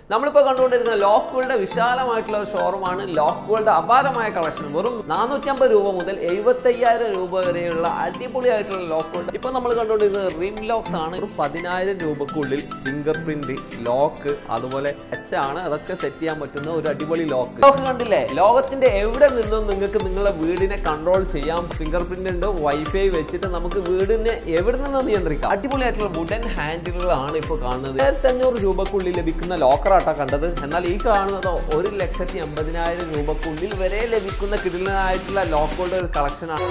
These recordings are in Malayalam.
നമ്മളിപ്പോൾ കണ്ടുകൊണ്ടിരുന്ന ലോക്കുകളുടെ വിശാലമായിട്ടുള്ള ഒരു ഷോറൂമാണ് ലോക്കുകളുടെ അപാരമായ കളക്ഷൻ വെറും നാനൂറ്റമ്പത് രൂപ മുതൽ എഴുപത്തയ്യായിരം രൂപ വരെയുള്ള അടിപൊളിയായിട്ടുള്ള ലോക്കുകളുടെ ഇപ്പൊ നമ്മൾ കണ്ടുകൊണ്ടിരുന്നത് റിം ലോക്സ് ആണ് ഒരു പതിനായിരം രൂപക്കുള്ളിൽ ഫിംഗർ പ്രിന്റ് ലോക്ക് അതുപോലെ ടച്ച് ആണ് അതൊക്കെ സെറ്റ് ചെയ്യാൻ പറ്റുന്ന ഒരു അടിപൊളി ലോക്ക് ലോക്ക് കണ്ടില്ലേ ലോകത്തിന്റെ എവിടെ നിന്നും നിങ്ങൾക്ക് നിങ്ങളുടെ വീടിനെ കൺട്രോൾ ചെയ്യാം ഫിംഗർ പ്രിന്റ് ഉണ്ട് വൈഫൈ വെച്ചിട്ട് നമുക്ക് വീടിനെ എവിടെ നിന്നും നിയന്ത്രിക്കാം അടിപൊളിയായിട്ടുള്ള വുഡൻ ഹാൻഡിലുകളാണ് ഇപ്പോൾ കാണുന്നത് ആയിരത്തി അഞ്ഞൂറ് രൂപക്കുള്ളിൽ ലഭിക്കുന്ന ലോക്കറാട്ടാ കണ്ടത് എന്നാൽ ഈ കാണുന്നത് ഒരു ലക്ഷത്തി അമ്പതിനായിരം രൂപക്കുള്ളിൽ വരെ ലഭിക്കുന്ന കിടിലനായിട്ടുള്ള ലോക്കുകളുടെ ഒരു കളക്ഷനാണ്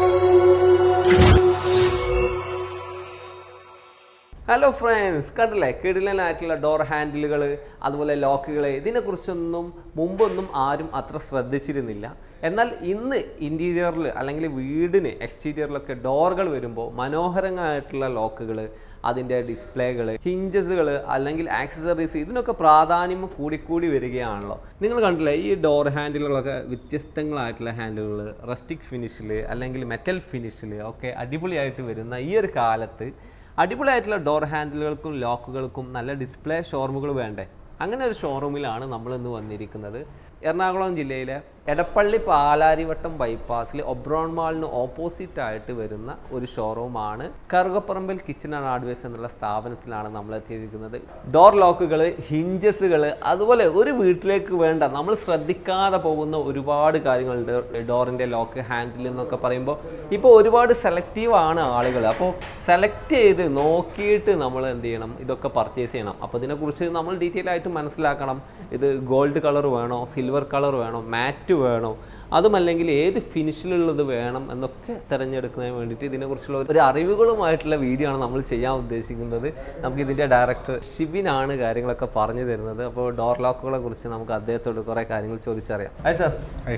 ഹലോ ഫ്രണ്ട്സ് കണ്ടില്ലേ കിടിലനായിട്ടുള്ള ഡോർ ഹാൻഡിലുകൾ അതുപോലെ ലോക്കുകൾ ഇതിനെക്കുറിച്ചൊന്നും മുമ്പൊന്നും ആരും അത്ര ശ്രദ്ധിച്ചിരുന്നില്ല എന്നാൽ ഇന്ന് ഇൻറ്റീരിയറിൽ അല്ലെങ്കിൽ വീടിന് എക്സ്റ്റീരിയറിലൊക്കെ ഡോറുകൾ വരുമ്പോൾ മനോഹരമായിട്ടുള്ള ലോക്കുകൾ അതിൻ്റെ ഡിസ്പ്ലേകൾ ഹിഞ്ചസുകൾ അല്ലെങ്കിൽ ആക്സസറീസ് ഇതിനൊക്കെ പ്രാധാന്യം കൂടിക്കൂടി വരികയാണല്ലോ നിങ്ങൾ കണ്ടില്ലേ ഈ ഡോർ ഹാൻഡിലുകളൊക്കെ വ്യത്യസ്തങ്ങളായിട്ടുള്ള ഹാൻഡിലുകൾ റസ്റ്റിക് ഫിനിഷിൽ അല്ലെങ്കിൽ മെറ്റൽ ഫിനിഷിൽ ഒക്കെ അടിപൊളിയായിട്ട് വരുന്ന ഈ ഒരു കാലത്ത് അടിപൊളിയായിട്ടുള്ള ഡോർ ഹാൻഡിലുകൾക്കും ലോക്കുകൾക്കും നല്ല ഡിസ്പ്ലേ ഷോറൂമുകൾ വേണ്ടേ അങ്ങനെ ഒരു ഷോറൂമിലാണ് നമ്മൾ ഇന്ന് വന്നിരിക്കുന്നത് എറണാകുളം ജില്ലയിലെ എടപ്പള്ളി പാലാരിവട്ടം ബൈപ്പാസിൽ ഒബ്രോൺ മാളിന് ഓപ്പോസിറ്റ് ആയിട്ട് വരുന്ന ഒരു ഷോറൂമാണ് കറുകപ്പറമ്പിൽ കിച്ചൺ ആൻഡ് ഹാർഡ്വെയർസ് എന്നുള്ള സ്ഥാപനത്തിലാണ് നമ്മൾ എത്തിയിരിക്കുന്നത് ഡോർ ലോക്കുകൾ ഹിഞ്ചസുകൾ അതുപോലെ ഒരു വീട്ടിലേക്ക് വേണ്ട നമ്മൾ ശ്രദ്ധിക്കാതെ പോകുന്ന ഒരുപാട് കാര്യങ്ങളുണ്ട് ഡോറിൻ്റെ ലോക്ക് ഹാൻഡിൽ എന്നൊക്കെ പറയുമ്പോൾ ഇപ്പോൾ ഒരുപാട് സെലക്റ്റീവ് ആണ് ആളുകൾ അപ്പോൾ സെലക്ട് ചെയ്ത് നോക്കിയിട്ട് നമ്മൾ എന്ത് ചെയ്യണം ഇതൊക്കെ പർച്ചേസ് ചെയ്യണം അപ്പോൾ ഇതിനെക്കുറിച്ച് നമ്മൾ ഡീറ്റെയിൽ ആയിട്ട് മനസ്സിലാക്കണം ഇത് ഗോൾഡ് കളർ വേണോ സിൽവർ കളർ വേണോ മാറ്റ് വേണോ അതുമല്ലെങ്കിൽ ഏത് ഫിനിഷിലുള്ളത് വേണം എന്നൊക്കെ തിരഞ്ഞെടുക്കുന്നതിന് വേണ്ടിയിട്ട് ഇതിനെക്കുറിച്ചുള്ള ഒരു അറിവുകളുമായിട്ടുള്ള വീഡിയോ ആണ് നമ്മൾ ചെയ്യാൻ ഉദ്ദേശിക്കുന്നത് നമുക്ക് ഇതിൻ്റെ ഡയറക്ടർ ഷിബിനാണ് കാര്യങ്ങളൊക്കെ പറഞ്ഞു തരുന്നത് അപ്പോൾ ഡോർ ലോക്കുകളെ കുറിച്ച് നമുക്ക് അദ്ദേഹത്തോട് കുറേ കാര്യങ്ങൾ ചോദിച്ചറിയാം ഹായ് സാർ ഏയ്.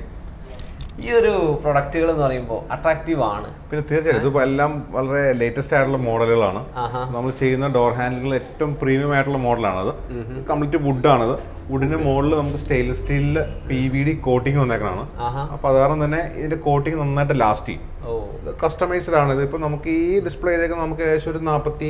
ഈ ഒരു പ്രൊഡക്റ്റുകൾ എന്ന് പറയുമ്പോൾ അട്രാക്റ്റീവ് ആണ് പിന്നെ തീർച്ചയായിട്ടും ഇതിപ്പോൾ എല്ലാം വളരെ ലേറ്റസ്റ്റ് ആയിട്ടുള്ള മോഡലുകളാണ് ആഹാ നമ്മൾ ചെയ്യുന്ന ഡോർ ഹാൻഡിലുകൾ ഏറ്റവും പ്രീമിയം ആയിട്ടുള്ള മോഡലാണത് കംപ്ലീറ്റ് വുഡാണത് വുഡിന്റെ മുകളിൽ നമുക്ക് സ്റ്റെയിൻലെസ് സ്റ്റീലിൽ പി വി ഡി കോട്ടിങ് വന്നേക്കണാണ് ആഹാ അപ്പോൾ അത് കാരണം തന്നെ ഇതിന്റെ കോട്ടിങ് നന്നായിട്ട് ലാസ്റ്റ് ചെയ്യും ഓ കസ്റ്റമൈസ്ഡ് ആണ് ഇത് ഇപ്പോൾ നമുക്ക് ഈ ഡിസ്പ്ലേ ചെയ്തേക്കുന്നത് നമുക്ക് ഏകദേശം ഒരു നാൽപ്പത്തി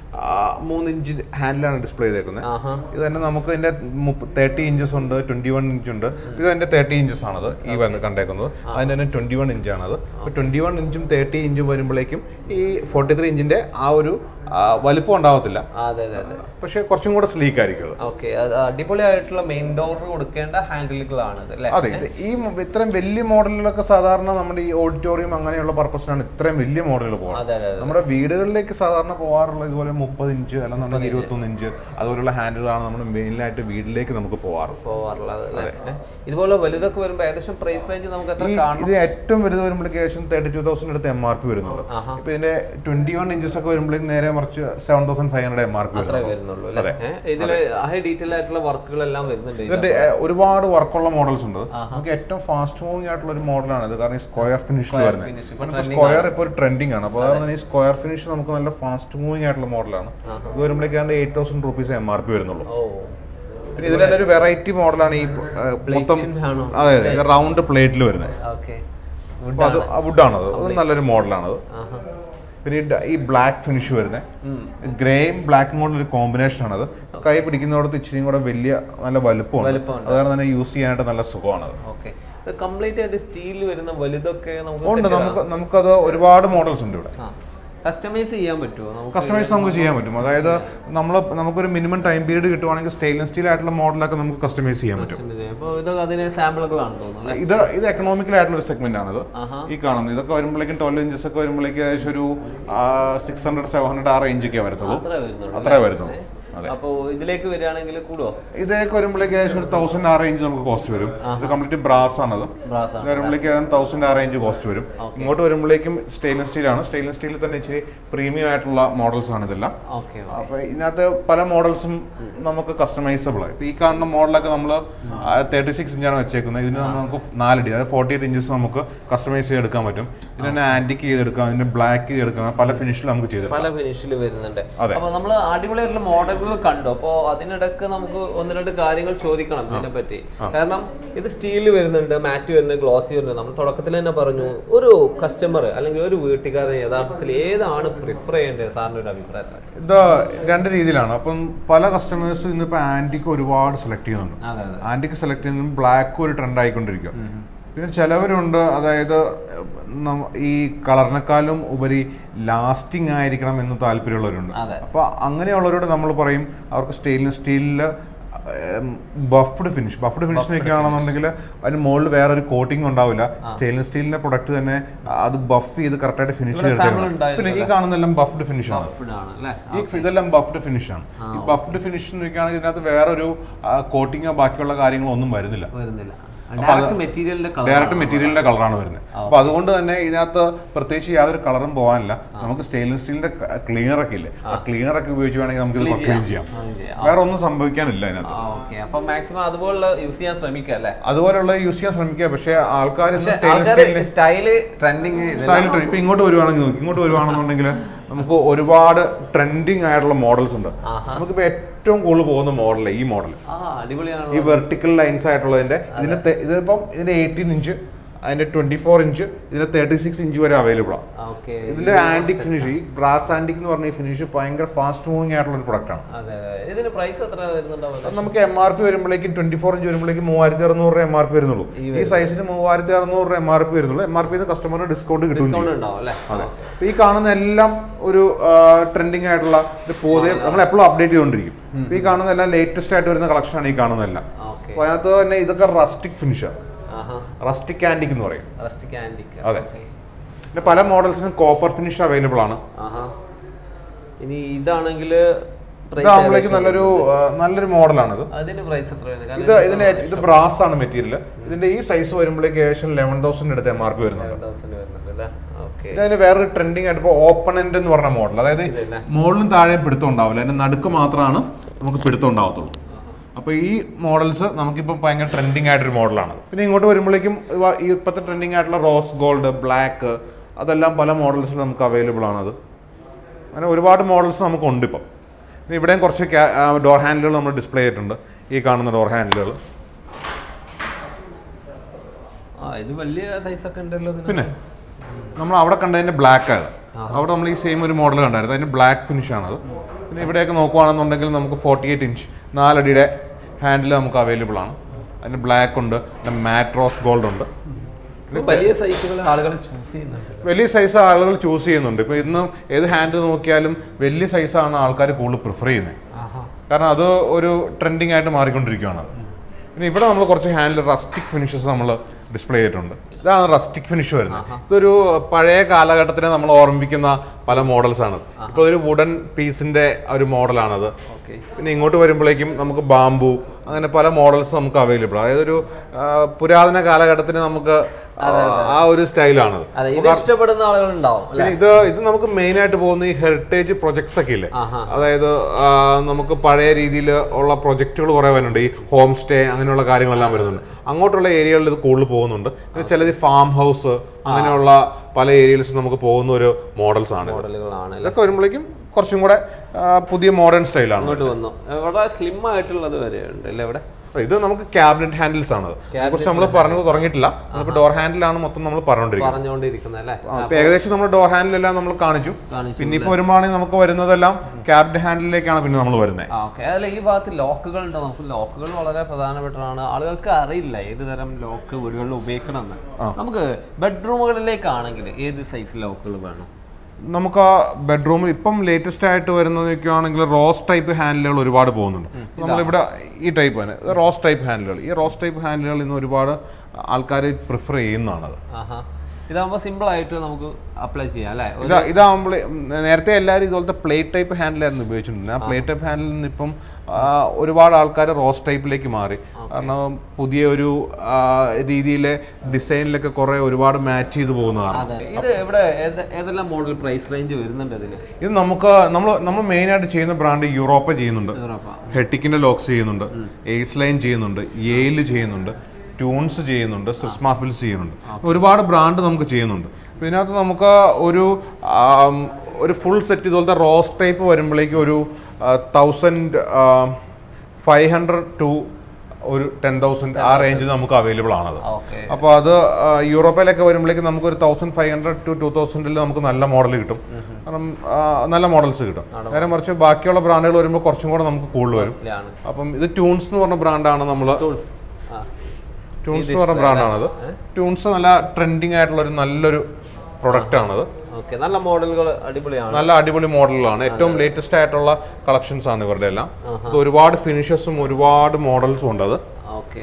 മൂന്ന് ഇഞ്ച് ഹാൻഡിലാണ് ഡിസ്പ്ലേ ചെയ്തേക്കുന്നത് ആഹാ ഇത് തന്നെ നമുക്ക് ഇതിന്റെ തേർട്ടി ഇഞ്ചസ് ഉണ്ട് ട്വന്റി വൺ ഇഞ്ച് ഉണ്ട് ഇത് അതിന്റെ തേർട്ടി ഇഞ്ചസ് ആണത് ഈ വന്ന് കണ്ടേക്കുന്നത് അതിന്റെ തന്നെ ട്വന്റി വൺ ഇഞ്ച് ആണത് അപ്പോൾ ട്വന്റി വൺ ഇഞ്ചും തേർട്ടി ഇഞ്ചും വരുമ്പോഴേക്കും ഈ ഫോർട്ടി ത്രീ ഇഞ്ചിന്റെ ആ ഒരു ആ, വലിപ്പം ഉണ്ടാവത്തില്ല ആ, അതെ അതെ അതെ പക്ഷെ കുറച്ചും കൂടെ സ്ലീക്ക് ആയിരിക്കും അത് ഓക്കെ അടിപൊളിയായിട്ടുള്ള മെയിൻ ഡോറിന് കൊടുക്കേണ്ട ഹാൻഡിലുകളാണ് ഇത് അല്ലേ അതെ ഇത് ഈ മൊ- ഇത്രയും വലിയ മോഡലിലൊക്കെ സാധാരണ നമ്മുടെ ഈ ഓഡിറ്റോറിയം അങ്ങനെയുള്ള പർപ്പസിനാണ് ഇത്രയും വലിയ മോഡലുകൾ പോകുന്നത് അതെ അതെ അതെ നമ്മുടെ വീടുകളിലേക്ക് സാധാരണ പോകാറുള്ള ഇതുപോലെ മുപ്പത് ഇഞ്ച് അല്ലെന്നുണ്ടെങ്കിൽ ഇരുപത്തൊന്ന് ഇഞ്ച് അതുപോലുള്ള ഹാൻഡിലാണ് നമ്മൾ മെയിനായിട്ട് വീട്ടിലേക്ക് നമുക്ക് പോകാറ് പോവാറുള്ളത് അല്ലേ ഏ? ഇതുപോലെ വലുതൊക്കെ വരുമ്പോൾ ഏകദേശം പ്രൈസ് റേഞ്ച് നമുക്ക് എത്ര ഈ കാണണം ഇത് ഏറ്റവും വലുത് വരുമ്പോഴേക്കും ഏകദേശം തേർട്ടി ടു തൗസൻഡ് അടുത്ത് എം ആർ പി വരുന്നുണ്ട് ആഹാ. ഇപ്പൊ ഇതിന്റെ ട്വന്റി വൺ ഇഞ്ചസ് ഒക്കെ വരുമ്പോഴേക്കും നേരെ മറിച്ച് seven thousand five hundred M R P അത്രേ വരുന്നുള്ളൂ അല്ലേ ഏ? ഇതില് ഹൈ ഡീറ്റെയിൽ ആയിട്ടുള്ള വർക്കുകളെല്ലാം വരുന്നുണ്ട് ഇതിനകത്ത്. ഇതിന്റെ ഏഹ്, ഒരുപാട് വർക്കുള്ള മോഡൽസ് ഉണ്ട് നമുക്ക് ഏറ്റവും ഫാസ്റ്റ് മൂവിംഗ് ആയിട്ടുള്ള ഒരു മോഡലാണ് ഇത് കാരണം ഈ സ്ക്വയർ ഫിനിഷിൽ വരുന്നത് finish. ഇപ്പൊ നമുക്ക് സ്ക്വയർ ഇപ്പോൾ ഒരു ട്രെൻഡിങ് ആണ് അപ്പോൾ അതുകൊണ്ട് തന്നെ ഈ സ്ക്വയർ ഫിനിഷ് നമുക്ക് നല്ല ഫാസ്റ്റ് മൂവിംഗ് ആയിട്ടുള്ള മോഡലാണ് ഇത് വരുമ്പോഴേക്കും eight thousand rupees M R P വരുന്നുള്ളൂ ഓ പിന്നെ ഇതിൽ തന്നെ ഒരു വെറൈറ്റി മോഡലാണ് ഈ ഏഹ്, മൊത്തം ആണോ അതെ അതെ റൗണ്ട് പ്ലേറ്റിൽ വരുന്നത് ഓക്കെ അപ്പോൾ അത് വുഡാണത് അത് നല്ലൊരു മോഡലാണത് ആഹാ പിന്നെ ഈ ഡ- ഈ ബ്ലാക്ക് ഫിനിഷ് വരുന്നത് ഉം. ഗ്രേയും ബ്ലാക്കും കൂടെ ഒരു കോമ്പിനേഷൻ ആണത് കൈ പിടിക്കുന്നിടത്ത് ഇച്ചിരി കൂടെ വലിയ നല്ല വലുപ്പമുണ്ട് വലുപ്പമുണ്ട്. അതുകാരണം തന്നെ യൂസ് ചെയ്യാനായിട്ട് നല്ല സുഖമാണത് ഓക്കെ കംപ്ലീറ്റ് ആയിട്ട് സ്റ്റീൽ വരുന്ന വലുതൊക്കെ നമുക്ക് ഉണ്ട് set നമുക്ക് നമുക്കത് ഒരുപാട് മോഡൽസ് ഉണ്ട് ഇവിടെ ആ കസ്റ്റമൈസ് ചെയ്യാൻ പറ്റുമോ നമുക്ക് കസ്റ്റമൈസ് നമുക്ക് ചെയ്യാൻ പറ്റും അതായത് നമ്മൾ നമുക്കൊരു മിനിമം ടൈം പീരീഡ് കിട്ടുവാണെങ്കിൽ സ്റ്റെയിൻലെസ് സ്റ്റീൽ ആയിട്ടുള്ള മോഡലൊക്കെ നമുക്ക് കസ്റ്റമൈസ് ചെയ്യാൻ പറ്റും customize ചെയ്യാം. അപ്പോൾ ഇതൊക്കെ അതിന് സാമ്പിളുകളാണ് തോന്നുന്നു അല്ലേ ഇത് ഇത് എക്കണോമിക്കൽ ആയിട്ടുള്ള ഒരു സെഗ്മെന്റ് ആണത് ആഹാ ഈ കാണുന്നത് ഇതൊക്കെ വരുമ്പോഴേക്കും ട്വൽവ് ഇഞ്ചസ് ഒക്കെ വരുമ്പോഴേക്കും ഏകദേശം ഒരു സിക്സ് ഹൺഡ്രഡ് സെവൻ ഹൺഡ്രഡ് ആ റേഞ്ച് ഒക്കെ വരത്തുള്ളൂ അത്രേ വരുന്നുള്ളൂ അത്രേ വരുന്നുള്ളൂ അതെ അപ്പോ ഇതിലേക്ക് വരികയാണെങ്കിൽ കൂടുവോ ഇതൊക്കെ വരുമ്പോഴേക്കും ഏകദേശം ഒരു തൗസൻഡ് ആ റേഞ്ച് നമുക്ക് കോസ്റ്റ് വരും ഇത് കംപ്ലീറ്റ് ബ്രാസ് ആണത് ബ്രാസ് ഇത് വരുമ്പോഴേക്കും തൗസൻഡ് ആ റേഞ്ച് കോസ്റ്റ് വരും ഇങ്ങോട്ട് വരുമ്പോഴേക്കും സ്റ്റെയിൻലെസ് സ്റ്റീൽ ആണ് സ്റ്റെയിൻലെസ് സ്റ്റീലിൽ തന്നെ ഇച്ചിരി പ്രീമിയം ആയിട്ടുള്ള മോഡൽസ് ആണ് ഇതെല്ലാം ഓക്കെ അപ്പൊ ഇതിനകത്ത് പല മോഡൽസും നമുക്ക് കസ്റ്റമൈസബിൾ ആണ് ഇപ്പൊ ഈ കാണുന്ന മോഡലൊക്കെ നമ്മൾ തേർട്ടി സിക്സ് ഇഞ്ചാണ് വെച്ചേക്കുന്നത് ഇതിന് നമുക്ക് നാലടി അതായത് ഫോർട്ടി എയ്റ്റ് ഇഞ്ചസ് നമുക്ക് കസ്റ്റമൈസ് ചെയ്തെടുക്കാൻ പറ്റും ഇതിന് തന്നെ ആന്റിക്ക് ചെയ്തെടുക്കാം ഇതിന് ബ്ലാക്ക് ചെയ്തെടുക്കാം പല ഫിനിഷിൽ നമുക്ക് ചെയ്തെടുക്കാം പല ഫിനിഷിൽ വരുന്നുണ്ട് അതെ. അപ്പൊ നമ്മൾ അടിപൊളിയായിട്ടുള്ള മോഡലുകൾ മോഡൽ കണ്ടു അപ്പോൾ അതിനിടക്ക് നമുക്ക് ഒന്ന് രണ്ട് കാര്യങ്ങൾ ചോദിക്കണം ഇതിനെ പറ്റി കാരണം ഇത് സ്റ്റീൽ വരുന്നുണ്ട് മാറ്റ് വരുന്നുണ്ട് ഗ്ലോസി വരുന്നുണ്ട് നമ്മൾ തുടക്കത്തിൽ തന്നെ പറഞ്ഞു ഒരു കസ്റ്റമർ അല്ലെങ്കിൽ ഒരു വീട്ടുകാരൻ യഥാർത്ഥത്തിൽ ഏതാണ് പ്രിഫർ ചെയ്യേണ്ടത് സാറിന്റെ ഒരു അഭിപ്രായത്തിൽ ഇത് രണ്ട് രീതിയിലാണ് അപ്പം പല കസ്റ്റമേഴ്സ് ഇന്നിപ്പോൾ ആൻറ്റിക്ക് ഒരുപാട് സെലക്ട് ചെയ്യുന്നുണ്ട് അതെ അതെ ആൻറ്റിക്ക് സെലക്ട് ചെയ്യുന്നത് ബ്ലാക്ക് ഒരു ട്രെൻഡ് ആയിക്കൊണ്ടിരിക്കുക പിന്നെ ചിലവരുണ്ട് അതായത് നമ്മ- ഈ കളറിനെക്കാളും ഉപരി ലാസ്റ്റിംഗ് ആയിരിക്കണം എന്ന് താല്പര്യമുള്ളവരുണ്ട് അതെ. അപ്പോൾ അങ്ങനെയുള്ളവരോട് നമ്മൾ പറയും അവർക്ക് സ്റ്റെയിൻലെസ് സ്റ്റീലിൽ ബഫ്ഡ് ഫിനിഷ് ബഫ്ഡ് ഫിനിഷ് നിൽക്കുകയാണെന്നുണ്ടെങ്കിൽ അതിന് മുകളിൽ വേറെ ഒരു കോട്ടിംഗ് ഉണ്ടാവില്ല സ്റ്റെയിൻലെസ് സ്റ്റീലിന്റെ പ്രൊഡക്റ്റ് തന്നെ അത് ബഫ് ചെയ്ത് കറക്റ്റായിട്ട് ഫിനിഷ് ഇവിടെ sample ചെയ്തിട്ട് ഉണ്ടായിരുന്നു പിന്നെ ഈ കാണുന്നതെല്ലാം ബഫ്ഡ് ഫിനിഷ് ആണ് Buffed ആണ് അല്ലേ ഈ ഇതെല്ലാം ബഫ്ഡ് ഫിനിഷ് ആണ് ഈ ബഫ്ഡ് ഫിനിഷ് നോക്കുകയാണെങ്കിൽ ഇതിനകത്ത് വേറൊരു കോട്ടിങ്ങോ ബാക്കിയുള്ള കാര്യങ്ങളോ ഒന്നും വരുന്നില്ല വരുന്നില്ല ഡയറക്റ്റ് മെറ്റീരിയലിന്റെ കളർ ഡയറക്റ്റ് മെറ്റീരിയലിന്റെ കളറാണ് വരുന്നത് അപ്പൊ അതുകൊണ്ട് തന്നെ ഇതിനകത്ത് പ്രത്യേകിച്ച് യാതൊരു കളറും പോകാനില്ല നമുക്ക് സ്റ്റെയിൻലെസ് സ്റ്റീലിന്റെ ക്ലീനർ ഒക്കെ ഇല്ലേ ആ ക്ലീനർ ഒക്കെ ഉപയോഗിച്ച് വേണമെങ്കിൽ നമുക്ക് ഇത് ക്ലീൻ ചെയ്യാം വേറെ ഒന്നും സംഭവിക്കാനില്ല അതിനകത്ത് ഓക്കെ അപ്പൊ മാക്സിമം അതുപോലുള്ള യൂസ് ചെയ്യാൻ ശ്രമിക്കുക അല്ലേ അതുപോലെയുള്ള യൂസ് ചെയ്യാൻ ശ്രമിക്കുക പക്ഷേ ആൾക്കാർ സ്റ്റെയിൻലെസ് ആൾക്കാർ സ്റ്റീലിന്റെ സ്റ്റൈല് ട്രെൻഡിങ് സ്റ്റൈൽ ഇപ്പൊ ഇങ്ങോട്ട് വരുവാണെങ്കിൽ നോക്ക്. ഇങ്ങോട്ട് വരുവാണെന്നുണ്ടെങ്കിൽ നമുക്ക് ഒരുപാട് ട്രെൻഡിങ് ആയിട്ടുള്ള മോഡൽസ് ഉണ്ട് നമുക്കിപ്പോ ഏറ്റവും കൂടുതൽ പോകുന്ന മോഡൽ ഈ മോഡൽ ആ അടിപൊളിയാണ് ഈ വെർട്ടിക്കൽ ലൈൻസ് ആയിട്ടുള്ളതിന്റെ ഇതിന് തെ- ഇതിപ്പം ഇതിന്റെ എയ്റ്റീൻ ഇഞ്ച് അതിന്റെ ട്വന്റി ഫോർ ഇഞ്ച് ഇതിന്റെ തേർട്ടി സിക്സ് ഇഞ്ച് വരെ അവൈലബിൾ ആണ് ഓക്കെ ഇതിന്റെ ആന്റിക് ഫിനിഷ് ഈ ബ്രാസ് ആന്റിക് എന്ന് പറഞ്ഞ ഈ ഫിനിഷ് ഭയങ്കര ഫാസ്റ്റ് മൂവിങ് ആയിട്ടുള്ള ഒരു പ്രൊഡക്റ്റ് ആണ് അതെ അതെ ഇതിന് പ്രൈസ് എത്ര വരുന്നുണ്ടാവും അത് നമുക്ക് എം ആർ പി വരുമ്പോഴേക്കും ട്വന്റി ഫോർ ഇഞ്ച് വരുമ്പോഴേക്കും മൂവായിരത്തി അറുന്നൂറ് രൂപ എം ആർ പി വരുന്നുള്ളൂ ഈ സൈസിന് മൂവായിരത്തി അറുന്നൂറ് രൂപ എം ആർ പി വരുന്നുള്ളൂ എം ആർ പി കസ്റ്റമറിന് ഡിസ്കൗണ്ട് കിട്ടും ഡിസ്കൗണ്ട് ഉണ്ടാവും അല്ലേ അതെ അപ്പൊ ഈ കാണുന്ന എല്ലാം ഒരു ട്രെൻഡിങ് ആയിട്ടുള്ള ഇത് പൊതുവെ നമ്മൾ എപ്പോഴും അപ്ഡേറ്റ് ചെയ്തുകൊണ്ടിരിക്കും അപ്പൊ ഈ കാണുന്ന എല്ലാം ലേറ്റസ്റ്റ് ആയിട്ട് വരുന്ന കളക്ഷൻ ആണ് ഈ കാണുന്നതെല്ലാം ഓക്കെ അപ്പൊ അതിനകത്ത് തന്നെ ഇതൊക്കെ റസ്റ്റിക് ഫിനിഷാണ് ആഹാ റസ്റ്റിക് ആൻറ്റിക് എന്ന് പറയും റസ്റ്റിക് ആൻറ്റിക് അതെ. പിന്നെ പല മോഡൽസിനും കോപ്പർ ഫിനിഷ് അവൈലബിൾ ആണ് ആഹാ ഇനി ഇതാണെങ്കിൽ ഇതാകുമ്പോഴേക്ക് നല്ലൊരു ആ, നല്ലൊരു മോഡലാണിത് അതിന് പ്രൈസ് എത്ര വരുന്നത് ഇത് ഇതിന്റെ ഇത് ബ്രാസ് ആണ് മെറ്റീരിയൽ ഇതിന്റെ ഈ സൈസ് വരുമ്പോഴേക്ക് ഏകദേശം ലെവൻ തൗസൻഡ് അടുത്ത് എം ആർ പി വരുന്നുണ്ട് തൗസൻഡ് വരുന്നുണ്ട് അല്ലേ ഓക്കെ ഇതിന് വേറൊരു ട്രെൻഡിങ് ആയിട്ട് ഇപ്പോൾ ഓപ്പൺ എൻഡ് എന്ന് പറഞ്ഞ മോഡൽ അതായത് ഇതല്ലേ? മുകളിലും താഴെയും പിടുത്തം ഉണ്ടാവില്ല അതിന്റെ നടുക്ക് മാത്രമാണ് നമുക്ക് പിടുത്തം ഉണ്ടാവത്തുള്ളൂ അപ്പോൾ ഈ മോഡൽസ് നമുക്കിപ്പം ഭയങ്കര ട്രെൻഡിങ് ആയിട്ടൊരു മോഡലാണ് പിന്നെ ഇങ്ങോട്ട് വരുമ്പോഴേക്കും ഇവ- ഈ ഇപ്പോഴത്തെ ട്രെൻഡിങ് ആയിട്ടുള്ള റോസ് ഗോൾഡ് ബ്ലാക്ക് അതെല്ലാം പല മോഡൽസിൽ നമുക്ക് അവൈലബിൾ ആണത് അങ്ങനെ ഒരുപാട് മോഡൽസ് നമുക്കുണ്ട് ഇപ്പം പിന്നെ ഇവിടെയും കുറച്ച് ഡോർ ഹാൻഡിലുകൾ നമ്മൾ ഡിസ്പ്ലേ ചെയ്തിട്ടുണ്ട് ഈ കാണുന്ന ഡോർ ഹാൻഡിലുകൾ ആ ഇത് വലിയ സൈസ് ഒക്കെ ഉണ്ടല്ലോ ഇതിന് പിന്നെ നമ്മൾ അവിടെ കണ്ടതിന്റെ ബ്ലാക്ക് ആണ് അവിടെ നമ്മൾ ഈ സെയിം ഒരു മോഡൽ കണ്ടായിരുന്നു അതിന്റെ ബ്ലാക്ക് ഫിനിഷ് ആണത് പിന്നെ ഇവിടെയൊക്കെ നോക്കുവാണെന്നുണ്ടെങ്കിൽ നമുക്ക് ഫോർട്ടി എയ്റ്റ് ഇഞ്ച് നാലടിയുടെ ഹാൻഡിൽ നമുക്ക് അവൈലബിൾ ആണ് അതിന് ബ്ലാക്ക് ഉണ്ട് പിന്നെ മാട്രോസ് ഗോൾഡ് ഉണ്ട് ഇപ്പൊ വലിയ സൈസുകൾ ആളുകൾ ചൂസ് ചെയ്യുന്നുണ്ട് വലിയ സൈസ് ആളുകൾ ചൂസ് ചെയ്യുന്നുണ്ട് ഇപ്പോൾ ഇന്ന് ഏത് ഹാൻഡിൽ നോക്കിയാലും വലിയ സൈസാണ് ആൾക്കാർ കൂടുതൽ പ്രിഫർ ചെയ്യുന്നത് ആഹാ കാരണം അത് ഒരു ട്രെൻഡിങ് ആയിട്ട് മാറിക്കൊണ്ടിരിക്കുകയാണ് അത് പിന്നെ ഇവിടെ നമ്മൾ കുറച്ച് ഹാൻഡിൽ റസ്റ്റിക് ഫിനിഷസ് നമ്മൾ ഡിസ്പ്ലേ ചെയ്തിട്ടുണ്ട് ഇതാണ് റസ്റ്റിക് ഫിനിഷ് വരുന്നത് ഇതൊരു പഴയ കാലഘട്ടത്തിനെ നമ്മൾ ഓർമ്മിപ്പിക്കുന്ന പല മോഡൽസ് ആണ് ഇപ്പോൾ ഒരു വുഡൻ പീസിന്റെ ഒരു മോഡലാണത് ഓക്കെ പിന്നെ ഇങ്ങോട്ട് വരുമ്പോഴേക്കും നമുക്ക് ബാംബു അങ്ങനെ പല മോഡൽസ് നമുക്ക് അവൈലബിൾ അതായത് ഒരു ആ, പുരാതന കാലഘട്ടത്തിന് നമുക്ക് ആ, ആ ഒരു സ്റ്റൈലാണത് അതെ ഇത് ഇഷ്ടപ്പെടുന്ന ആളുകൾ ഉണ്ടാവും അല്ലെ പിന്നെ ഇത് ഇത് നമുക്ക് മെയിൻ ആയിട്ട് പോകുന്ന ഈ ഹെറിറ്റേജ് പ്രൊജക്ട്സ് ഒക്കെ ഇല്ലേ ആഹാ. അതായത് ആ, നമുക്ക് പഴയ രീതിയിൽ ഉള്ള പ്രൊജക്റ്റുകൾ കുറെ വരുന്നുണ്ട് ഈ ഹോം സ്റ്റേ അങ്ങനെയുള്ള കാര്യങ്ങളെല്ലാം വരുന്നുണ്ട് അങ്ങോട്ടുള്ള ഏരിയകളിൽ ഇത് കൂടുതൽ പോകുന്നുണ്ട് പിന്നെ ചിലത് ഫാം ഹൗസ് അങ്ങനെയുള്ള പല ഏരിയയിൽസ് നമുക്ക് പോകുന്ന ഒരു മോഡൽസ് ആണ് ഇത്. മോഡലുകളാണ് അല്ലേ ഇതൊക്കെ വരുമ്പോഴേക്കും കുറച്ചും കൂടെ ആ, പുതിയ മോഡേൺ സ്റ്റൈലാണ് ഇങ്ങോട്ട് വന്നു ഇവിടെ സ്ലിം ആയിട്ടുള്ളത് വരെ ഉണ്ട് അല്ലേ ഇവിടെ അപ്പൊ ഇത് നമുക്ക് ക്യാബിനറ്റ് ഹാൻഡിൽസ് ആണ് കുറച്ച് നമ്മൾ പറഞ്ഞു തുടങ്ങിയിട്ടില്ല നമുക്ക് ഡോർ ഹാൻഡിലാണ് മൊത്തം നമ്മൾ പറഞ്ഞുകൊണ്ടിരിക്കുന്നത് പറഞ്ഞുകൊണ്ടിരിക്കുന്നത് അല്ലേ അപ്പൊ ഏകദേശം നമ്മൾ ഡോർ ഹാൻഡിലെല്ലാം നമ്മൾ കാണിച്ചു കാണിച്ചു പിന്നെ ഇപ്പൊ വരുമ്പോഴാണെങ്കിൽ നമുക്ക് വരുന്നതെല്ലാം ക്യാബിനറ്റ് ഹാൻഡിലേക്കാണ് പിന്നെ നമ്മൾ വരുന്നത് ആ ഓക്കെ അതിൽ ഈ ഭാഗത്ത് ലോക്കുകൾ ഉണ്ട് നമുക്ക് ലോക്കുകൾ വളരെ പ്രധാനപ്പെട്ടതാണ് ആളുകൾക്ക് അറിയില്ല ഏത് തരം ലോക്ക് വീടുകളിൽ ഉപയോഗിക്കണമെന്ന് നമുക്ക് ബെഡ്റൂമുകളിലേക്കാണെങ്കിൽ ഏത് സൈസ് ലോക്കുകൾ വേണം നമുക്ക് ആ ബെഡ്റൂമിൽ ഇപ്പം ലേറ്റസ്റ്റ് ആയിട്ട് വരുന്നത് നോക്കുകയാണെങ്കിൽ റോസ് ടൈപ്പ് ഹാൻഡിലുകൾ ഒരുപാട് പോകുന്നുണ്ട് നമ്മളിവിടെ ഈ ടൈപ്പ് തന്നെ റോസ് ടൈപ്പ് ഹാൻഡിലുകൾ ഈ റോസ് ടൈപ്പ് ഹാൻഡിലുകൾ ഇന്ന് ഒരുപാട് ആൾക്കാർ പ്രിഫർ ചെയ്യുന്നതാണത് ആഹാ ഇതാകുമ്പോൾ സിമ്പിൾ ആയിട്ട് നമുക്ക് അപ്ലൈ ചെയ്യാം അല്ലേ ഒരു- ഇതാ ഇതാകുമ്പോൾ നേരത്തെ എല്ലാവരും ഇതുപോലത്തെ പ്ലേറ്റ് ടൈപ്പ് ഹാൻഡിലായിരുന്നു ഉപയോഗിച്ചിട്ടുണ്ട് ആ പ്ലേറ്റ് ടൈപ്പ് ഹാൻഡിൽ നിന്ന് ഇപ്പം ആ, ഒരുപാട് ആൾക്കാർ റോസ് ടൈപ്പിലേക്ക് മാറി കാരണം പുതിയ ഒരു രീതിയിലെ ഡിസൈനിലൊക്കെ കുറെ ഒരുപാട് മാച്ച് ചെയ്ത് പോകുന്നതാണ് അതെ ഇത് ഇവിടെ ഏത്- ഏതെല്ലാം മോഡൽ പ്രൈസ് റേഞ്ച് വരുന്നുണ്ട് ഇതിന് ഇത് നമുക്ക് നമ്മൾ നമ്മൾ മെയിൻ ആയിട്ട് ചെയ്യുന്ന ബ്രാൻഡ് യൂറോപ്പ ചെയ്യുന്നുണ്ട് യൂറോപ്പ ഹെട്ടിക്കിന്റെ ലോക്സ് ചെയ്യുന്നുണ്ട് എയ്സ് ലൈൻ ചെയ്യുന്നുണ്ട് യേല് ചെയ്യുന്നുണ്ട് ട്യൂൺസ് ചെയ്യുന്നുണ്ട് സിസ്മാഫിൽസ് ചെയ്യുന്നുണ്ട് ഒരുപാട് ബ്രാൻഡ് നമുക്ക് ചെയ്യുന്നുണ്ട് അപ്പൊ ഇതിനകത്ത് നമുക്ക് ഒരു ആം, ഒരു ഫുൾ സെറ്റ് ഇതുപോലത്തെ റോസ് ടൈപ്പ് വരുമ്പോഴേക്കും ഒരു തൗസൻഡ് ഫൈവ് ഹൺഡ്രഡ് ടു ഒരു ടെൻ തൗസൻഡ് ആ റേഞ്ചിൽ നമുക്ക് അവൈലബിൾ ആണത് ഓക്കെ അപ്പോൾ അത് ആ, യൂറോപ്പിലൊക്കെ വരുമ്പോഴേക്കും നമുക്ക് ഒരു thousand five hundred to two തൗസൻഡിൽ നമുക്ക് നല്ല മോഡൽ കിട്ടും കാരണം ആ, നല്ല മോഡൽസ് കിട്ടും നേരെ മറിച്ച് ബാക്കിയുള്ള ബ്രാൻഡുകൾ വരുമ്പോൾ കുറച്ചും കൂടെ നമുക്ക് കൂടുതൽ വരും ഇതിലാണ് അപ്പം ഇത് ട്യൂൺസ് എന്ന് പറഞ്ഞ ബ്രാൻഡാണ് നമ്മൾ ടൂൾസ് ആ ട്യൂൺസ് എന്ന് പറഞ്ഞ ബ്രാൻഡാണത് ട്യൂൺസ് നല്ല ട്രെൻഡിങ് ആയിട്ടുള്ള ഒരു നല്ലൊരു പ്രൊഡക്റ്റ് ആണത് ഓക്കെ നല്ല മോഡലുകൾ അടിപൊളിയാണ് നല്ല അടിപൊളി മോഡലുകളാണ് ഏറ്റവും ലേറ്റസ്റ്റ് ആയിട്ടുള്ള കളക്ഷൻസ് ആണ് ഇവരുടെ എല്ലാം ഇത് ഒരുപാട് ഫിനിഷസും ഒരുപാട് മോഡൽസും ഉണ്ട് അത് ഓക്കെ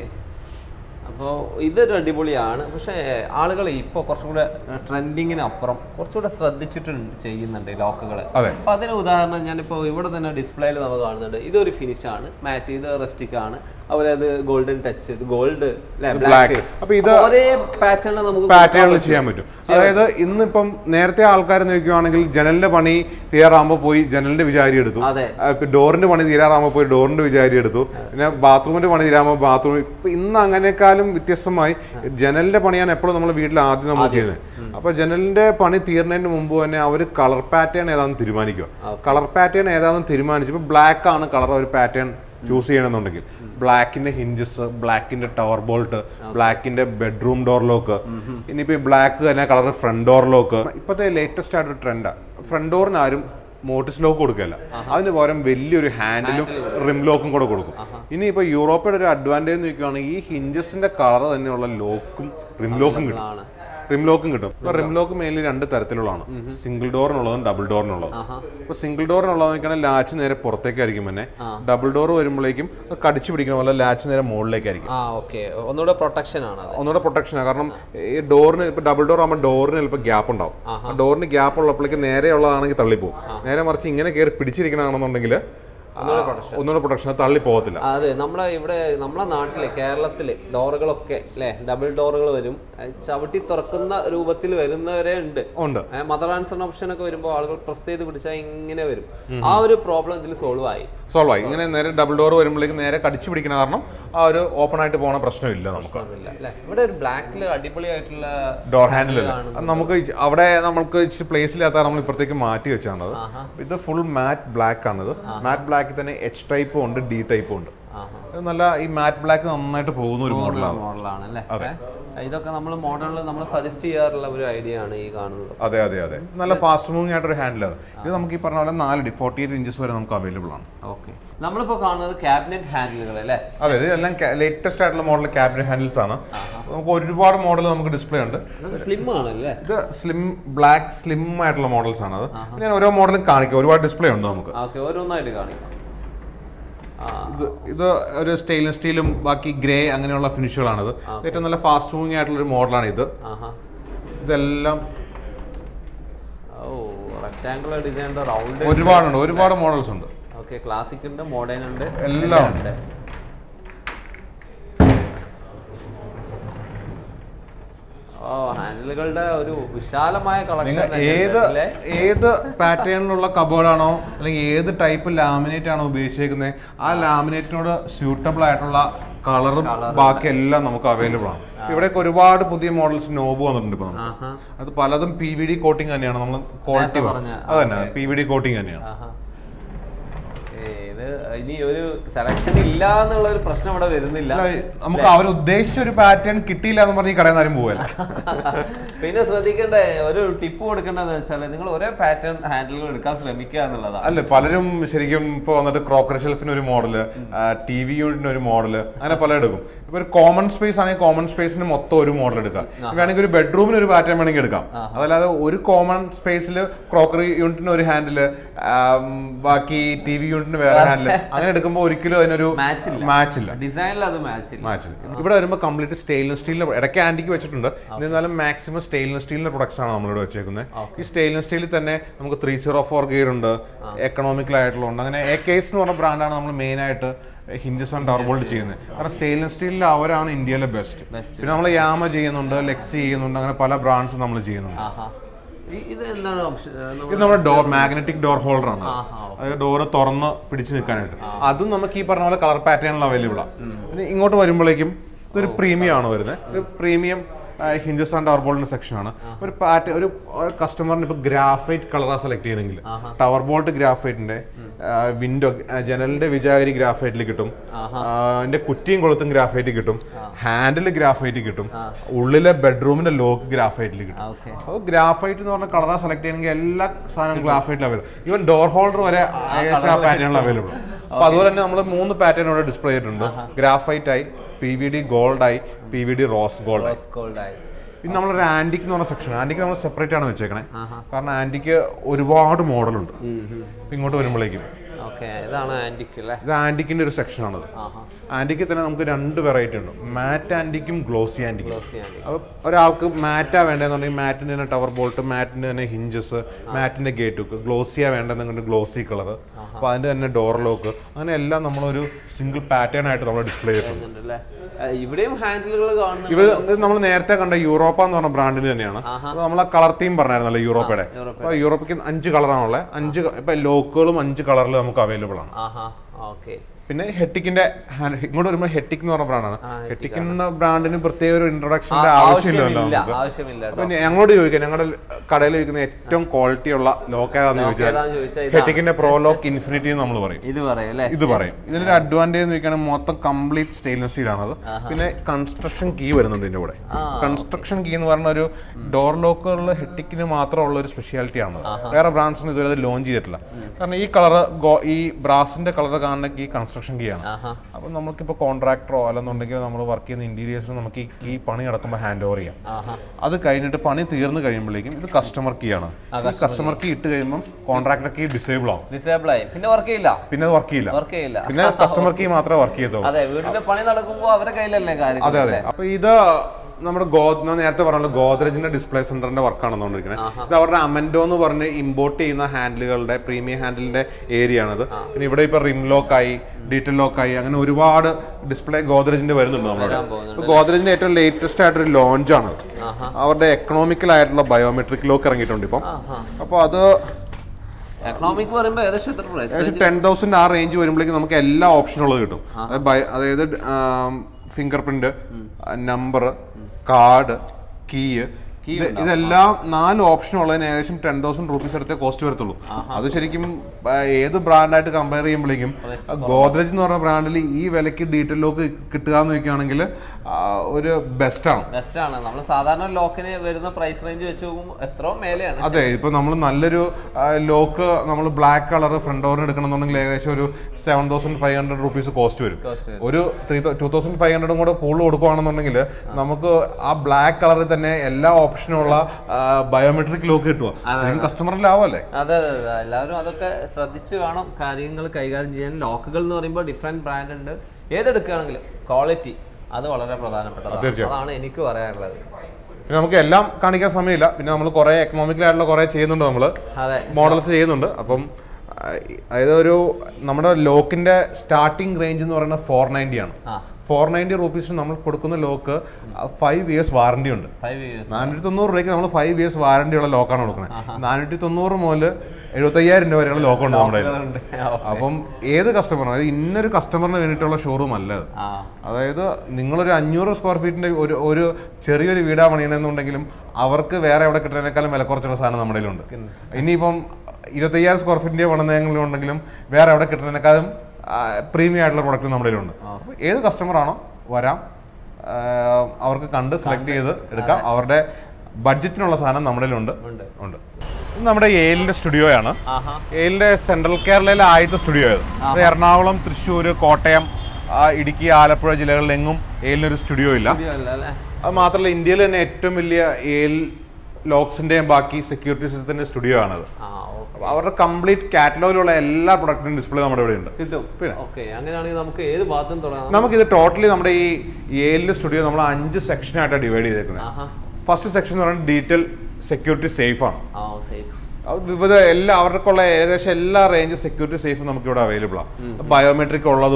അപ്പോൾ ഇതൊരു അടിപൊളിയാണ് പക്ഷേ ആളുകൾ ഇപ്പോൾ കുറച്ചും കൂടെ ട്രെൻഡിങ്ങിന് അപ്പുറം കുറച്ചുകൂടെ ശ്രദ്ധിച്ചിട്ട് ചെയ്യുന്നുണ്ട് ലോക്കുകൾ അതെ. അപ്പോൾ അതിന് ഉദാഹരണം ഞാനിപ്പോൾ ഇവിടെ തന്നെ ഡിസ്പ്ലേയിൽ നമുക്ക് കാണുന്നുണ്ട് ഇതൊരു ഫിനിഷാണ് മാറ്റ് ഇത് റെസ്റ്റിക് ആണ് അതുപോലെ അത് ഗോൾഡൻ ടച്ച് ഇത് ഗോൾഡ് ബ്ലാക്ക് അപ്പൊ ഇത് ഒരേ പാറ്റേണിൽ നമുക്ക് പാറ്റേണിൽ ചെയ്യാൻ പറ്റും അതായത് ഇന്നിപ്പം നേരത്തെ ആൾക്കാർ നോക്കുകയാണെങ്കിൽ ജനലിന്റെ പണി തീരാറാകുമ്പോൾ പോയി ജനലിന്റെ വിചാരി എടുത്തു അതെ. ആ, ഇപ്പൊ ഡോറിന്റെ പണി തീരാറാകുമ്പോൾ പോയി ഡോറിന്റെ വിചാരി എടുത്തു പിന്നെ ബാത്റൂമിന്റെ പണി തീരാകുമ്പോൾ ബാത്റൂം ഇപ്പൊ ഇന്ന് അങ്ങനെക്കാളും വ്യത്യസ്തമായി ജനലിന്റെ പണിയാണ് എപ്പോഴും നമ്മൾ വീട്ടിൽ ആദ്യം നമ്മൾ ചെയ്യുന്നത് അപ്പൊ ജനലിന്റെ പണി തീർന്നതിന് മുമ്പ് തന്നെ അവർ കളർ പാറ്റേൺ ഏതാണെന്ന് തീരുമാനിക്കുക കളർ പാറ്റേൺ ഏതാണെന്ന് തീരുമാനിച്ചു ഇപ്പൊ ബ്ലാക്ക് ആണ് കളർ ഒരു പാറ്റേൺ ചൂസ് ചെയ്യണമെന്നുണ്ടെങ്കിൽ ബ്ലാക്കിന്റെ ഹിഞ്ചസ് ബ്ലാക്കിന്റെ ടവർ ബോൾട്ട് ബ്ലാക്കിന്റെ ബെഡ്റൂം ഡോർ ലോക്ക് ഇനിയിപ്പോ ബ്ലാക്ക് തന്നെ കളർ ഫ്രണ്ട് ഡോർ ലോക്ക് ഇപ്പോഴത്തെ ലേറ്റസ്റ്റ് ആയിട്ടൊരു ട്രെൻഡാണ് ഫ്രണ്ട് ഡോറിന് ആരും മോട്ടിസ് ലോക്ക് കൊടുക്കില്ല അതിന് പകരം വലിയൊരു ഹാൻഡിലും റിം ലോക്കും കൂടെ കൊടുക്കും ഇനിയിപ്പോ യൂറോപ്പിയുടെ ഒരു അഡ്വാൻറ്റേജ് നോക്കുകയാണെങ്കിൽ ഈ ഹിഞ്ചസിന്റെ കളർ തന്നെയുള്ള ലോക്കും റിം ലോക്കും കിട്ടും ആണ് റിം ലോക്കും കിട്ടും ഇപ്പൊ റിം ലോക്ക് മെയിൻലി രണ്ട് തരത്തിലുള്ളതാണ് സിംഗിൾ ഡോറിനുള്ളതും ഡബിൾ ഡോറിനുള്ളതും ഇപ്പൊ സിംഗിൾ ഡോറിനുള്ളത് നോക്കുകയാണെങ്കിൽ ലാച്ച് നേരെ പുറത്തേക്കായിരിക്കും പിന്നെ ഡബിൾ ഡോർ വരുമ്പോഴേക്കും അത് കടിച്ചു പിടിക്കുന്ന പോലെ ലാച്ച് നേരെ മുകളിലേക്കായിരിക്കും ആ ഓക്കെ ഒന്നുകൂടെ പ്രൊട്ടക്ഷൻ ആണ് അത് ഒന്നുകൂടെ പ്രൊട്ടക്ഷനാണ് കാരണം ഈ ഡോറിന് ഇപ്പൊ ഡബിൾ ഡോർ ആകുമ്പോൾ ഡോറിന് ചിലപ്പോൾ ഗ്യാപ്പ് ഉണ്ടാവും ആ ഡോറിന് ഗ്യാപ്പ് ഉള്ളപ്പോഴേക്ക് നേരെയുള്ളതാണെങ്കിൽ തള്ളിപ്പോവും നേരെ മറിച്ച് ഇങ്ങനെ കയറി പിടിച്ചിരിക്കണമെന്നുണ്ടെങ്കിൽ ഒന്നുകൂടെ പ്രൊട്ടക്ഷൻ തള്ളി പോകത്തില്ല അതെ നമ്മളെ ഇവിടെ നമ്മളെ നാട്ടില് കേരളത്തില് ഡോറുകളൊക്കെ അല്ലെ ഡബിൾ ഡോറുകൾ വരും അത് ചവിട്ടി തുറക്കുന്ന രൂപത്തിൽ വരുന്നവരെ ഉണ്ട് ഉണ്ട് മദർ ആൻസർ ഓപ്ഷൻ ഒക്കെ വരുമ്പോൾ ആളുകൾ പ്രസ് ചെയ്ത് പിടിച്ചാൽ ഇങ്ങനെ വരും ആ ഒരു പ്രോബ്ലം ഇതിൽ സോൾവ് ആയി സോൾവ് ആയി ഇങ്ങനെ നേരെ ഡബിൾ ഡോർ വരുമ്പോഴേക്കും നേരെ കടിച്ചു പിടിക്കുന്ന കാരണം ആ ഒരു ഓപ്പൺ ആയിട്ട് പോകുന്ന പ്രശ്നമില്ല നമുക്ക് ഇല്ല അല്ലെ ഇവിടെ ഒരു ബ്ലാക്കിൽ അടിപൊളിയായിട്ടുള്ള ഡോർ ഹാൻഡിൽ അത് നമുക്ക് ഇച്ചി- അവിടെ നമുക്ക് ഇച്ചിരി പ്ലേസ് ഇല്ലാത്ത നമ്മൾ ഇപ്പുറത്തേക്ക് മാറ്റി വെച്ചാണത് ഇത് ഫുൾ മാറ്റ് ബ്ലാക്ക് ആണിത് മാറ്റ് ബ്ലാക്കിൽ തന്നെ എച്ച് ടൈപ്പും ഉണ്ട് ഡി ടൈപ്പും ഉണ്ട് ആഹാ. ഇത് നല്ല ഈ മാറ്റ് ബ്ലാക്ക് നന്നായിട്ട് പോകുന്ന ഒരു മോഡലാണ് മോഡലാണ് അല്ലേ ഏ? ഇതൊക്കെ നമ്മൾ മോഡലിൽ നമ്മൾ സജസ്റ്റ് ചെയ്യാറുള്ള ഒരു ഐഡിയ ആണ് ഈ കാണുന്നത് അതെ അതെ അതെ നല്ല ഫാസ്റ്റ് മൂവിങ് ആയിട്ടൊരു ഹാൻഡിലാണ് ഇത് നമുക്ക് ഈ പറഞ്ഞ പോലെ നാല് ഫോർട്ടി എയ്റ്റ് ഇഞ്ചസ് വരെ നമുക്ക് അവൈലബിൾ ആണ് ഓക്കെ നമ്മളിപ്പോൾ കാണുന്നത് ക്യാബിനറ്റ് ഹാൻഡിലുകൾ അല്ലേ അതെ ഇത് എല്ലാം ലേറ്റസ്റ്റ് ആയിട്ടുള്ള മോഡൽ ക്യാബിനറ്റ് ഹാൻഡിൽസ് ആണ് നമുക്ക് ഒരുപാട് മോഡൽ നമുക്ക് ഡിസ്പ്ലേ ഉണ്ട് ഇതൊക്കെ സ്ലിം ആണല്ലേ ഇത് സ്ലിം ബ്ലാക്ക് സ്ലിം ആയിട്ടുള്ള മോഡൽസ് ആണ് അത് ഞാൻ ഓരോ മോഡലും കാണിക്കാം ഒരുപാട് ഡിസ്പ്ലേ ഉണ്ട് നമുക്ക് ഓക്കെ ഓരോന്നായിട്ട് കാണിക്കാം ആ ഇത് ഇത് ഒരു സ്റ്റെയിൻലെസ് സ്റ്റീലും ബാക്കി ഗ്രേ അങ്ങനെയുള്ള ഫിനിഷുകളാണിത് ഏറ്റവും നല്ല ഫാസ്റ്റ് മൂവിങ് ആയിട്ടുള്ള ഒരു മോഡലാണ് ഇത് ആഹാ ഇതെല്ലാം ഓ റെക്ടാങ്കുലർ ഡിസൈൻ്റെ റൗണ്ട് ഒരുപാടുണ്ട് ഒരുപാട് മോഡൽസ് ഉണ്ട് ഓക്കെ ക്ലാസിക് ഉണ്ട് മോഡേൺ ഉണ്ട് എല്ലാം ഉണ്ട് ഓ ഹാൻഡിലുകളുടെ ഒരു വിശാലമായ നിങ്ങൾ കളക്ഷൻ ഏത് ഏത് പാറ്റേണിലുള്ള കബോർഡാണോ അല്ലെങ്കിൽ ഏത് ടൈപ്പ് ലാമിനേറ്റ് ആണോ ഉപയോഗിച്ചേക്കുന്നത് ആ ലാമിനേറ്റിനോട് സ്യൂട്ടബിൾ ആയിട്ടുള്ള കളറും ബാക്കി എല്ലാം നമുക്ക് അവൈലബിൾ ആണ് ഇവിടെയൊക്കെ ഒരുപാട് പുതിയ മോഡൽസ് നോബ് വന്നിട്ടുണ്ട് ഇപ്പൊ നമുക്ക് ആഹാ അത് പലതും പി വി ഡി കോട്ടിംഗ് തന്നെയാണ് നമ്മൾ ക്വാളിറ്റി പറഞ്ഞ, അത് തന്നെ പി വി ഡി കോട്ടിംഗ് തന്നെയാണ് ആഹാ ഏ, ഇത് ഇനി ഒരു സെലക്ഷൻ ഇല്ല എന്നുള്ള ഒരു പ്രശ്നം ഇവിടെ വരുന്നില്ല അല്ല, നമുക്ക് അവർ ഉദ്ദേശിച്ച ഒരു പാറ്റേൺ കിട്ടിയില്ല എന്ന് പറഞ്ഞ് ഈ കടയിൽ നിന്നാരും പോവല്ല പിന്നെ ശ്രദ്ധിക്കേണ്ട ഒരു ടിപ്പ് കൊടുക്കേണ്ടതെന്ന് വെച്ചാൽ നിങ്ങൾ ഒരേ പാറ്റേൺ ഹാൻഡിലുകൾ എടുക്കാൻ ശ്രമിക്കുക എന്നുള്ളതാണ് അല്ല പലരും ശരിക്കും ഇപ്പൊ വന്നിട്ട് ക്രോക്കറി ഷെൽഫിന് ഒരു മോഡല് ടി വി യൂണിറ്റിന് ഒരു മോഡല് അങ്ങനെ പല എടുക്കും ഇപ്പൊ ഒരു കോമൺ സ്പേസ് ആണെങ്കിൽ കോമൺ സ്പേസിന് മൊത്തം ഒരു മോഡൽ എടുക്കാം വേണമെങ്കിൽ ഒരു ബെഡ്റൂമിന് ഒരു പാറ്റേൺ വേണമെങ്കിൽ എടുക്കാം അതല്ലാതെ ഒരു കോമൺ സ്പേസിൽ ക്രോക്കറി യൂണിറ്റിന് ഒരു ഹാൻഡില് ബാക്കി ടി വി യൂണിറ്റിന് വേറെ ഹാൻഡില് അങ്ങനെ എടുക്കുമ്പോൾ ഒരിക്കലും അതിനൊരു Match ഇല്ല. മാച്ച് ഇല്ല ഡിസൈനിൽ അത് മാച്ച് ഇല്ല മാച്ച് ഇവിടെ വരുമ്പോൾ കംപ്ലീറ്റ് സ്റ്റെയിൻലെസ് സ്റ്റീലിന്റെ ഇടയ്ക്ക് ആന്റിക്ക് വെച്ചിട്ടുണ്ട് എന്നിരുന്നാലും മാക്സിമം സ്റ്റെയിൻലെസ് സ്റ്റീലിന്റെ പ്രൊഡക്ട്സ് ആണ് നമ്മളിവിടെ വെച്ചേക്കുന്നത് ഈ സ്റ്റെയിൻലെസ് സ്റ്റീലിൽ തന്നെ നമുക്ക് ത്രീ സീറോ ഫോർ ഗിയർ ഉണ്ട് എക്കണോമിക്കൽ ആയിട്ടുള്ള ഉണ്ട് അങ്ങനെ എ കേസ് എന്ന് പറഞ്ഞ ബ്രാൻഡാണ് നമ്മൾ മെയിൻ ആയിട്ട് ഹിന്ദുസ് ആൻഡ് ടർബോൾഡ് ചെയ്യുന്നത് കാരണം സ്റ്റെയിൻലെസ് സ്റ്റീലിൽ അവരാണ് ഇന്ത്യയിലെ ബെസ്റ്റ് Best. പിന്നെ നമ്മൾ യാമ ചെയ്യുന്നുണ്ട് ലെക്സി ചെയ്യുന്നുണ്ട് അങ്ങനെ പല ബ്രാൻഡ്സ് നമ്മൾ ചെയ്യുന്നുണ്ട് ആഹാ ഇ- ഇത് എന്താണ് ഓപ്ഷൻ ഇത് നമ്മുടെ ഡോർ മാഗ്നറ്റിക് ഡോർ ഹോൾഡർ ആണ് ആഹാ അതായത് ഡോറ് തുറന്ന് പിടിച്ചു നിൽക്കാനായിട്ട് അതും നമുക്ക് ഈ പറഞ്ഞ പോലെ കളർ പാറ്റേണിൽ അവൈലബിൾ ആണ് പിന്നെ ഇങ്ങോട്ട് വരുമ്പോഴേക്കും ഇതൊരു പ്രീമിയം ആണ് വരുന്നത് ഇത് പ്രീമിയം ഹിഞ്ചസ് ആൻഡ് ടവർ ബോൾട്ടിന്റെ സെക്ഷനാണ് ഒരു പാറ്റ് ഒരു കസ്റ്റമറിന് ഇപ്പോൾ ഗ്രാഫൈറ്റ് കളറാണ് സെലക്ട് ചെയ്യണമെങ്കിൽ ടവർ ബോൾട്ട് ഗ്രാഫൈറ്റിന്റെ വിൻഡോ ജനലിന്റെ വിജാഗരി ഗ്രാഫൈറ്റിൽ കിട്ടും അതിന്റെ കുറ്റിയും കൊളുത്തും ഗ്രാഫൈറ്റ് കിട്ടും ഹാൻഡിൽ ഗ്രാഫൈറ്റ് കിട്ടും ഉള്ളിലെ ബെഡ്റൂമിന്റെ ലോക്ക് ഗ്രാഫൈറ്റിൽ കിട്ടും ഓക്കെ അപ്പോൾ ഗ്രാഫൈറ്റ് എന്ന് പറഞ്ഞ കളറാ സെലക്ട് ചെയ്യണമെങ്കിൽ എല്ലാ സാധനവും ഗ്രാഫൈറ്റിൽ അവൈലബിൾ ഈവൻ ഡോർ ഹോൾഡർ വരെ ഏകദേശം ആ പാറ്റേണിൽ അവൈലബിൾ അപ്പൊ അതുപോലെ തന്നെ നമ്മൾ മൂന്ന് പാറ്റേൺ ഇവിടെ ഡിസ്പ്ലേ ചെയ്തിട്ടുണ്ട് ഗ്രാഫൈറ്റ് ആയി പി വി ഡി ഗോൾഡ് ആയി P V D rose gold ആയി കോൾഡ് ആയി പിന്നെ നമ്മളൊരു ആന്റിക് എന്ന് പറഞ്ഞ സെക്ഷൻ ആന്റിക് നമ്മൾ സെപ്പറേറ്റ് ആണ് വെച്ചേക്കണേ കാരണം ആന്റിക്ക് ഒരുപാട് മോഡലുണ്ട് ഇപ്പൊ ഇങ്ങോട്ട് വരുമ്പോഴേക്കും ഓക്കെ ഇതാണ് ആന്റിക് അല്ലേ ഇത് ആന്റിക്കിന്റെ ഒരു സെക്ഷൻ ആണത് ആഹാ ആന്റിക്കിൽ തന്നെ നമുക്ക് രണ്ട് വെറൈറ്റി ഉണ്ട് മാറ്റ് ആന്റിക്കും ഗ്ലോസി ആന്റിക്കും Glossy antique. അപ്പോൾ ഒരാൾക്ക് മാറ്റാ വേണ്ടതെന്നുണ്ടെങ്കിൽ മാറ്റിന്റെ തന്നെ ടവർ ബോൾട്ട് മാറ്റിന്റെ തന്നെ ഹിഞ്ചസ് മാറ്റിന്റെ ഗേറ്റ് ഹുക്ക് ഗ്ലോസിയാ വേണ്ടതെന്നുണ്ടെങ്കിൽ ഗ്ലോസി കളർ അപ്പോൾ അതിന്റെ തന്നെ ഡോർ ലോക്ക് അങ്ങനെ എല്ലാം നമ്മളൊരു സിംഗിൾ പാറ്റേൺ ആയിട്ട് നമ്മൾ ഡിസ്പ്ലേ ചെയ്തിട്ടുണ്ട് ഉണ്ടല്ലേ ഇവിടെയും ഹാൻഡിലുകൾ കാണുന്നു ഇവ നമ്മൾ നേരത്തെ കണ്ട യൂറോപ്പ എന്ന് പറഞ്ഞ ബ്രാൻഡിന് തന്നെയാണ് അത് നമ്മളെ കളർ തീം പറഞ്ഞായിരുന്നല്ലോ യൂറോപ്പയുടെ അപ്പോൾ യൂറോപ്പയ്ക്ക് അഞ്ച് കളറാണുള്ളത് അഞ്ച് ക- ഇപ്പൊ ലോക്കുകളും അഞ്ച് കളറിൽ നമുക്ക് അവൈലബിൾ ആണ് ആഹാ ഓക്കെ പിന്നെ ഹെറ്റിക്കിന്റെ ഹാൻഡ്- ഇങ്ങോട്ട് വരുമ്പോൾ ഹെറ്റിക് എന്ന് പറഞ്ഞ ബ്രാൻഡാണ് ഹെറ്റിക് എന്ന ബ്രാൻഡിന് പ്രത്യേക ഒരു ഇൻട്രൊഡക്ഷന്റെ ആവശ്യമില്ലല്ലോ ആവശ്യമില്ല നമുക്ക് ആവശ്യമില്ല കേട്ടോ. അപ്പൊ ഞങ്ങളോട് ചോദിക്കാം ഞങ്ങളുടെ കടയിൽ ചോദിക്കുന്ന ഏറ്റവും ക്വാളിറ്റി ഉള്ള ലോക്ക് ഏതാന്ന് ചോദിച്ചാൽ ഏതാന്ന് ചോദിച്ചാൽ ഇതാ. ഹെറ്റിക്കിന്റെ പ്രോ ലോക്ക് ഇൻഫിനിറ്റി എന്ന് നമ്മൾ പറയും ഇത് പറയും അല്ലേ ഇത് പറയും ഇതിനൊരു അഡ്വാൻറ്റേജ് എന്ന് ചോദിക്കുകയാണെങ്കിൽ മൊത്തം കംപ്ലീറ്റ് സ്റ്റെയിൻലെസ് സ്റ്റീൽ ആണത് പിന്നെ കൺസ്ട്രക്ഷൻ കീ വരുന്നുണ്ട് ഇതിന്റെ കൂടെ കൺസ്ട്രക്ഷൻ കീ എന്ന് പറഞ്ഞ ഒരു ഡോർ ലോക്കുകളിൽ ഹെറ്റിക്കിന് മാത്രമുള്ള ഒരു സ്പെഷ്യാലിറ്റി ആണ് വേറെ ബ്രാൻഡ്സിന് ഇതുവരെ ലോഞ്ച് ചെയ്തിട്ടില്ല കാരണം ഈ കളർ ഈ ബ്രാസിന്റെ കളർ കാണുന്ന കീ കൺസ്ട്രക്ഷൻ കീ ആണ് ആഹാ അപ്പം നമുക്കിപ്പോൾ കോൺട്രാക്ടറോ അല്ലെന്നുണ്ടെങ്കിൽ നമ്മൾ വർക്ക് ചെയ്യുന്ന ഇന്റീരിയേഴ്സിന് നമുക്ക് ഈ കീ പണി നടക്കുമ്പോൾ ഹാൻഡ് ഓവർ ചെയ്യാം ആഹാ അത് കഴിഞ്ഞിട്ട് പണി തീർന്നു കഴിയുമ്പോഴേക്കും ഇത് കസ്റ്റമർ കീ ആണ് ഈ കസ്റ്റമർ കീ ഇട്ട് കഴിയുമ്പോൾ കോൺട്രാക്ടർ കീ ഡിസേബിൾ ആവും ഡിസേബിൾ ആയി പിന്നെ വർക്ക് ചെയ്യില്ല പിന്നെ അത് വർക്ക് ചെയ്യില്ല വർക്ക് ചെയ്യില്ല പിന്നെ കസ്റ്റമർ കീ മാത്രമേ വർക്ക് ചെയ്യത്തുള്ളൂ അതെ വീടിന്റെ പണി നടക്കുമ്പോ അവരുടെ കയ്യിലല്ലേ കാര്യം അതെ അതെ അപ്പൊ ഇത് നമ്മുടെ ഗോ ഞാൻ നേരത്തെ പറഞ്ഞല്ലോ ഗോദ്രജിന്റെ ഡിസ്പ്ലേ സെന്ററിന്റെ വർക്കാണ് തോന്നിരിക്കുന്നത് ഇത് അവരുടെ അമൻഡോ എന്ന് പറഞ്ഞ് ഇമ്പോർട്ട് ചെയ്യുന്ന ഹാൻഡിലുകളുടെ പ്രീമിയം ഹാൻഡിലിന്റെ ഏരിയ ആണത് പിന്നെ ഇവിടെ ഇപ്പൊ റിം ലോക്ക് ആയി ഡീറ്റെയിൽ ലോക്ക് ആയി അങ്ങനെ ഒരുപാട് ഡിസ്പ്ലേ ഗോദ്രജിന്റെ വരുന്നുണ്ട് നമ്മുടെ പോകുന്നുണ്ട്. ഗോദ്രജിന്റെ ഏറ്റവും ലേറ്റസ്റ്റ് ആയിട്ടൊരു ലോഞ്ച് ആണ് അവരുടെ എക്കണോമിക്കൽ ആയിട്ടുള്ള ബയോമെട്രിക് ലോക്ക് ഇറങ്ങിയിട്ടുണ്ട് ഇപ്പം ആഹാ അപ്പൊ അത് എക്കണോമിക് പറയുമ്പോ ഏകദേശം എത്ര പ്രൈസ് ഏകദേശം ടെൻ തൗസൻഡ് ആ റേഞ്ച് വരുമ്പോഴേക്കും നമുക്ക് എല്ലാ ഓപ്ഷനുള്ളത് കിട്ടും അതായത് ബയ- അതായത് finger print number card key ഇതെല്ലാം നാല് ഓപ്ഷൻ ഉള്ളതിന് ഏകദേശം ടെൻ തൗസൻഡ് റുപ്പീസ് അടുത്തേ കോസ്റ്റ് വരത്തുള്ളൂ അത് ശരിക്കും ആ, ഏത് ബ്രാൻഡായിട്ട് കമ്പയർ ചെയ്യുമ്പോഴേക്കും ഗോദ്രേജ് എന്ന് പറഞ്ഞ ബ്രാൻഡിൽ ഈ വിലയ്ക്ക് ഡീറ്റെയിൽ ലോക്ക് കിട്ടുക എന്ന് വെക്കുകയാണെങ്കിൽ ഒരു ബെസ്റ്റ് ആണ് ബെസ്റ്റ് ആണ് നമ്മൾ സാധാരണ ലോക്കിന് വരുന്ന പ്രൈസ് റേഞ്ച് വെച്ച് നോക്കുമ്പോൾ എത്രയോ മേലെയാണ് അതെ ഇപ്പൊ നമ്മൾ നല്ലൊരു ലോക്ക് നമ്മൾ ബ്ലാക്ക് കളർ ഫ്രണ്ട് ഡോറിന് എടുക്കണമെന്നുണ്ടെങ്കിൽ ഏകദേശം ഒരു seven thousand five hundred rupees cost വരും Cost വരും. ഒരു ത്രീ ടൂ തൗസൻഡ് ഫൈവ് ഹൺഡ്രഡും കൂടെ കൂടുതൽ കൊടുക്കുകയാണെന്നുണ്ടെങ്കിൽ നമുക്ക് ആ ബ്ലാക്ക് കളറിൽ തന്നെ എല്ലാ ഓപ്ഷനുള്ള ബയോമെട്രിക് ലോക്ക് കിട്ടുക ശരിക്കും കസ്റ്റമറിൽ ലാഭമല്ലേ അതെ അതെ അതെ എല്ലാവരും അതൊക്കെ ശ്രദ്ധിച്ച് വേണം കാര്യങ്ങൾ കൈകാര്യം ചെയ്യാൻ ലോക്കുകൾ എന്ന് പറയുമ്പോൾ ഡിഫറെന്റ് ബ്രാൻഡ് ഉണ്ട് ഏതെടുക്കുകയാണെങ്കിലും ക്വാളിറ്റി അത് വളരെ പ്രധാനപ്പെട്ടതാണ് തീർച്ചയായും. അതാണ് എനിക്ക് പറയാനുള്ളത് പിന്നെ നമുക്ക് എല്ലാം കാണിക്കാൻ സമയമില്ല പിന്നെ നമ്മൾ കുറെ എക്കണോമിക്കലായിട്ടുള്ള കുറെ ചെയ്യുന്നുണ്ട് നമ്മൾ അതെ മോഡൽസ് ചെയ്യുന്നുണ്ട് അപ്പം ആ, അതായത് ഒരു നമ്മുടെ ലോക്കിന്റെ സ്റ്റാർട്ടിംഗ് റേഞ്ച് എന്ന് പറയുന്നത് ഫോർ നയൻറ്റി ആണ് ആ ഫോർ നയൻറ്റി റുപ്പീസിന് നമ്മൾ കൊടുക്കുന്ന ലോക്ക് ഫൈവ് ഇയേഴ്സ് വാറണ്ടി ഉണ്ട് ഫൈവ് ഇയേഴ്സ് നാനൂറ്റി തൊണ്ണൂറ് രൂപയ്ക്ക് നമ്മൾ ഫൈവ് ഇയേഴ്സ് വാറണ്ടി ഉള്ള ലോക്കാണ് കൊടുക്കുന്നത് നാനൂറ്റി തൊണ്ണൂറ് മുതൽ എഴുപത്തയ്യായിരം രൂപ വരെയുള്ള ലോക്കുണ്ട് നമ്മുടെ കയ്യിൽ. ഉണ്ട് അപ്പം ഏത് കസ്റ്റമർ അതായത് ഇന്നൊരു കസ്റ്റമറിന് വേണ്ടിയിട്ടുള്ള ഷോറൂം അല്ല അത് ആ അതായത് നിങ്ങളൊരു അഞ്ഞൂറ് സ്ക്വയർ ഫീറ്റിന്റെ ഒരു ഒരു ചെറിയൊരു വീടാ പണിയണമെന്നുണ്ടെങ്കിലും അവർക്ക് വേറെ എവിടെ കിട്ടുന്നതിനേക്കാളും വില കുറച്ചുള്ള സാധനം നമ്മുടെ കയ്യിലുണ്ട് ഇനിയിപ്പം ഇരുപത്തയ്യായിരം സ്ക്വയർ ഫീറ്റിന്റെ പണിതെങ്കിലും ഉണ്ടെങ്കിലും വേറെ എവിടെ കിട്ടുന്നതിനേക്കാളും പ്രീമിയം ആയിട്ടുള്ള പ്രൊഡക്റ്റ് നമ്മുടെ കയ്യിലുണ്ട് അപ്പോൾ ഏത് കസ്റ്റമർ ആണോ വരാം ആ, അവർക്ക് കണ്ട് സെലക്ട് ചെയ്ത് എടുക്കാം അവരുടെ ബഡ്ജറ്റിനുള്ള സാധനം നമ്മുടെ കയ്യിലുണ്ട് ഉണ്ട് ഉണ്ട് ഇത് നമ്മുടെ ഏലിന്റെ സ്റ്റുഡിയോയാണ് ആഹാ ഏലിന്റെ സെൻട്രൽ കേരളയിലെ ആദ്യത്തെ സ്റ്റുഡിയോ ഇത് ഇത് എറണാകുളം തൃശ്ശൂർ കോട്ടയം ആ, ഇടുക്കി ആലപ്പുഴ ജില്ലകളിലെങ്ങും ഏലിനൊരു സ്റ്റുഡിയോ ഇല്ല Studio അല്ല അല്ലേ അത് മാത്രമല്ല ഇന്ത്യയിൽ തന്നെ ഏറ്റവും വലിയ ഏൽ ലോക്സിന്റെയും ബാക്കി സെക്യൂരിറ്റി സിസ്റ്റത്തിന്റെ സ്റ്റുഡിയോ ആണത് ആ ഓക്കെ അപ്പൊ അവരുടെ കംപ്ലീറ്റ് കാറ്റലോഗിലുള്ള എല്ലാ പ്രൊഡക്റ്റിനും ഡിസ്പ്ലേ നമ്മുടെ ഇവിടെ ഉണ്ട് കിട്ടും പിന്നെ? ഓക്കെ അങ്ങനെയാണെങ്കിൽ നമുക്ക് ഏത് ഭാഗത്തും തുടങ്ങാം നമുക്കിത് ടോട്ടലി നമ്മുടെ ഈ ഏലിന്റെ സ്റ്റുഡിയോ നമ്മൾ അഞ്ച് സെക്ഷനായിട്ടാണ് ഡിവൈഡ് ചെയ്തേക്കുന്നത് ആഹാ ഫസ്റ്റ് സെക്ഷൻ എന്ന് പറയുന്നത് ഡീറ്റെയിൽ സെക്യൂരിറ്റി സേഫ് ആണ് ആ സേഫ് അത് വിവിധ എല്ലാ അവർക്കുള്ള ഏകദേശം എല്ലാ റേഞ്ച് സെക്യൂരിറ്റി സേഫും നമുക്ക് ഇവിടെ അവൈലബിൾ ആണ് ബയോമെട്രിക് ഉള്ളതും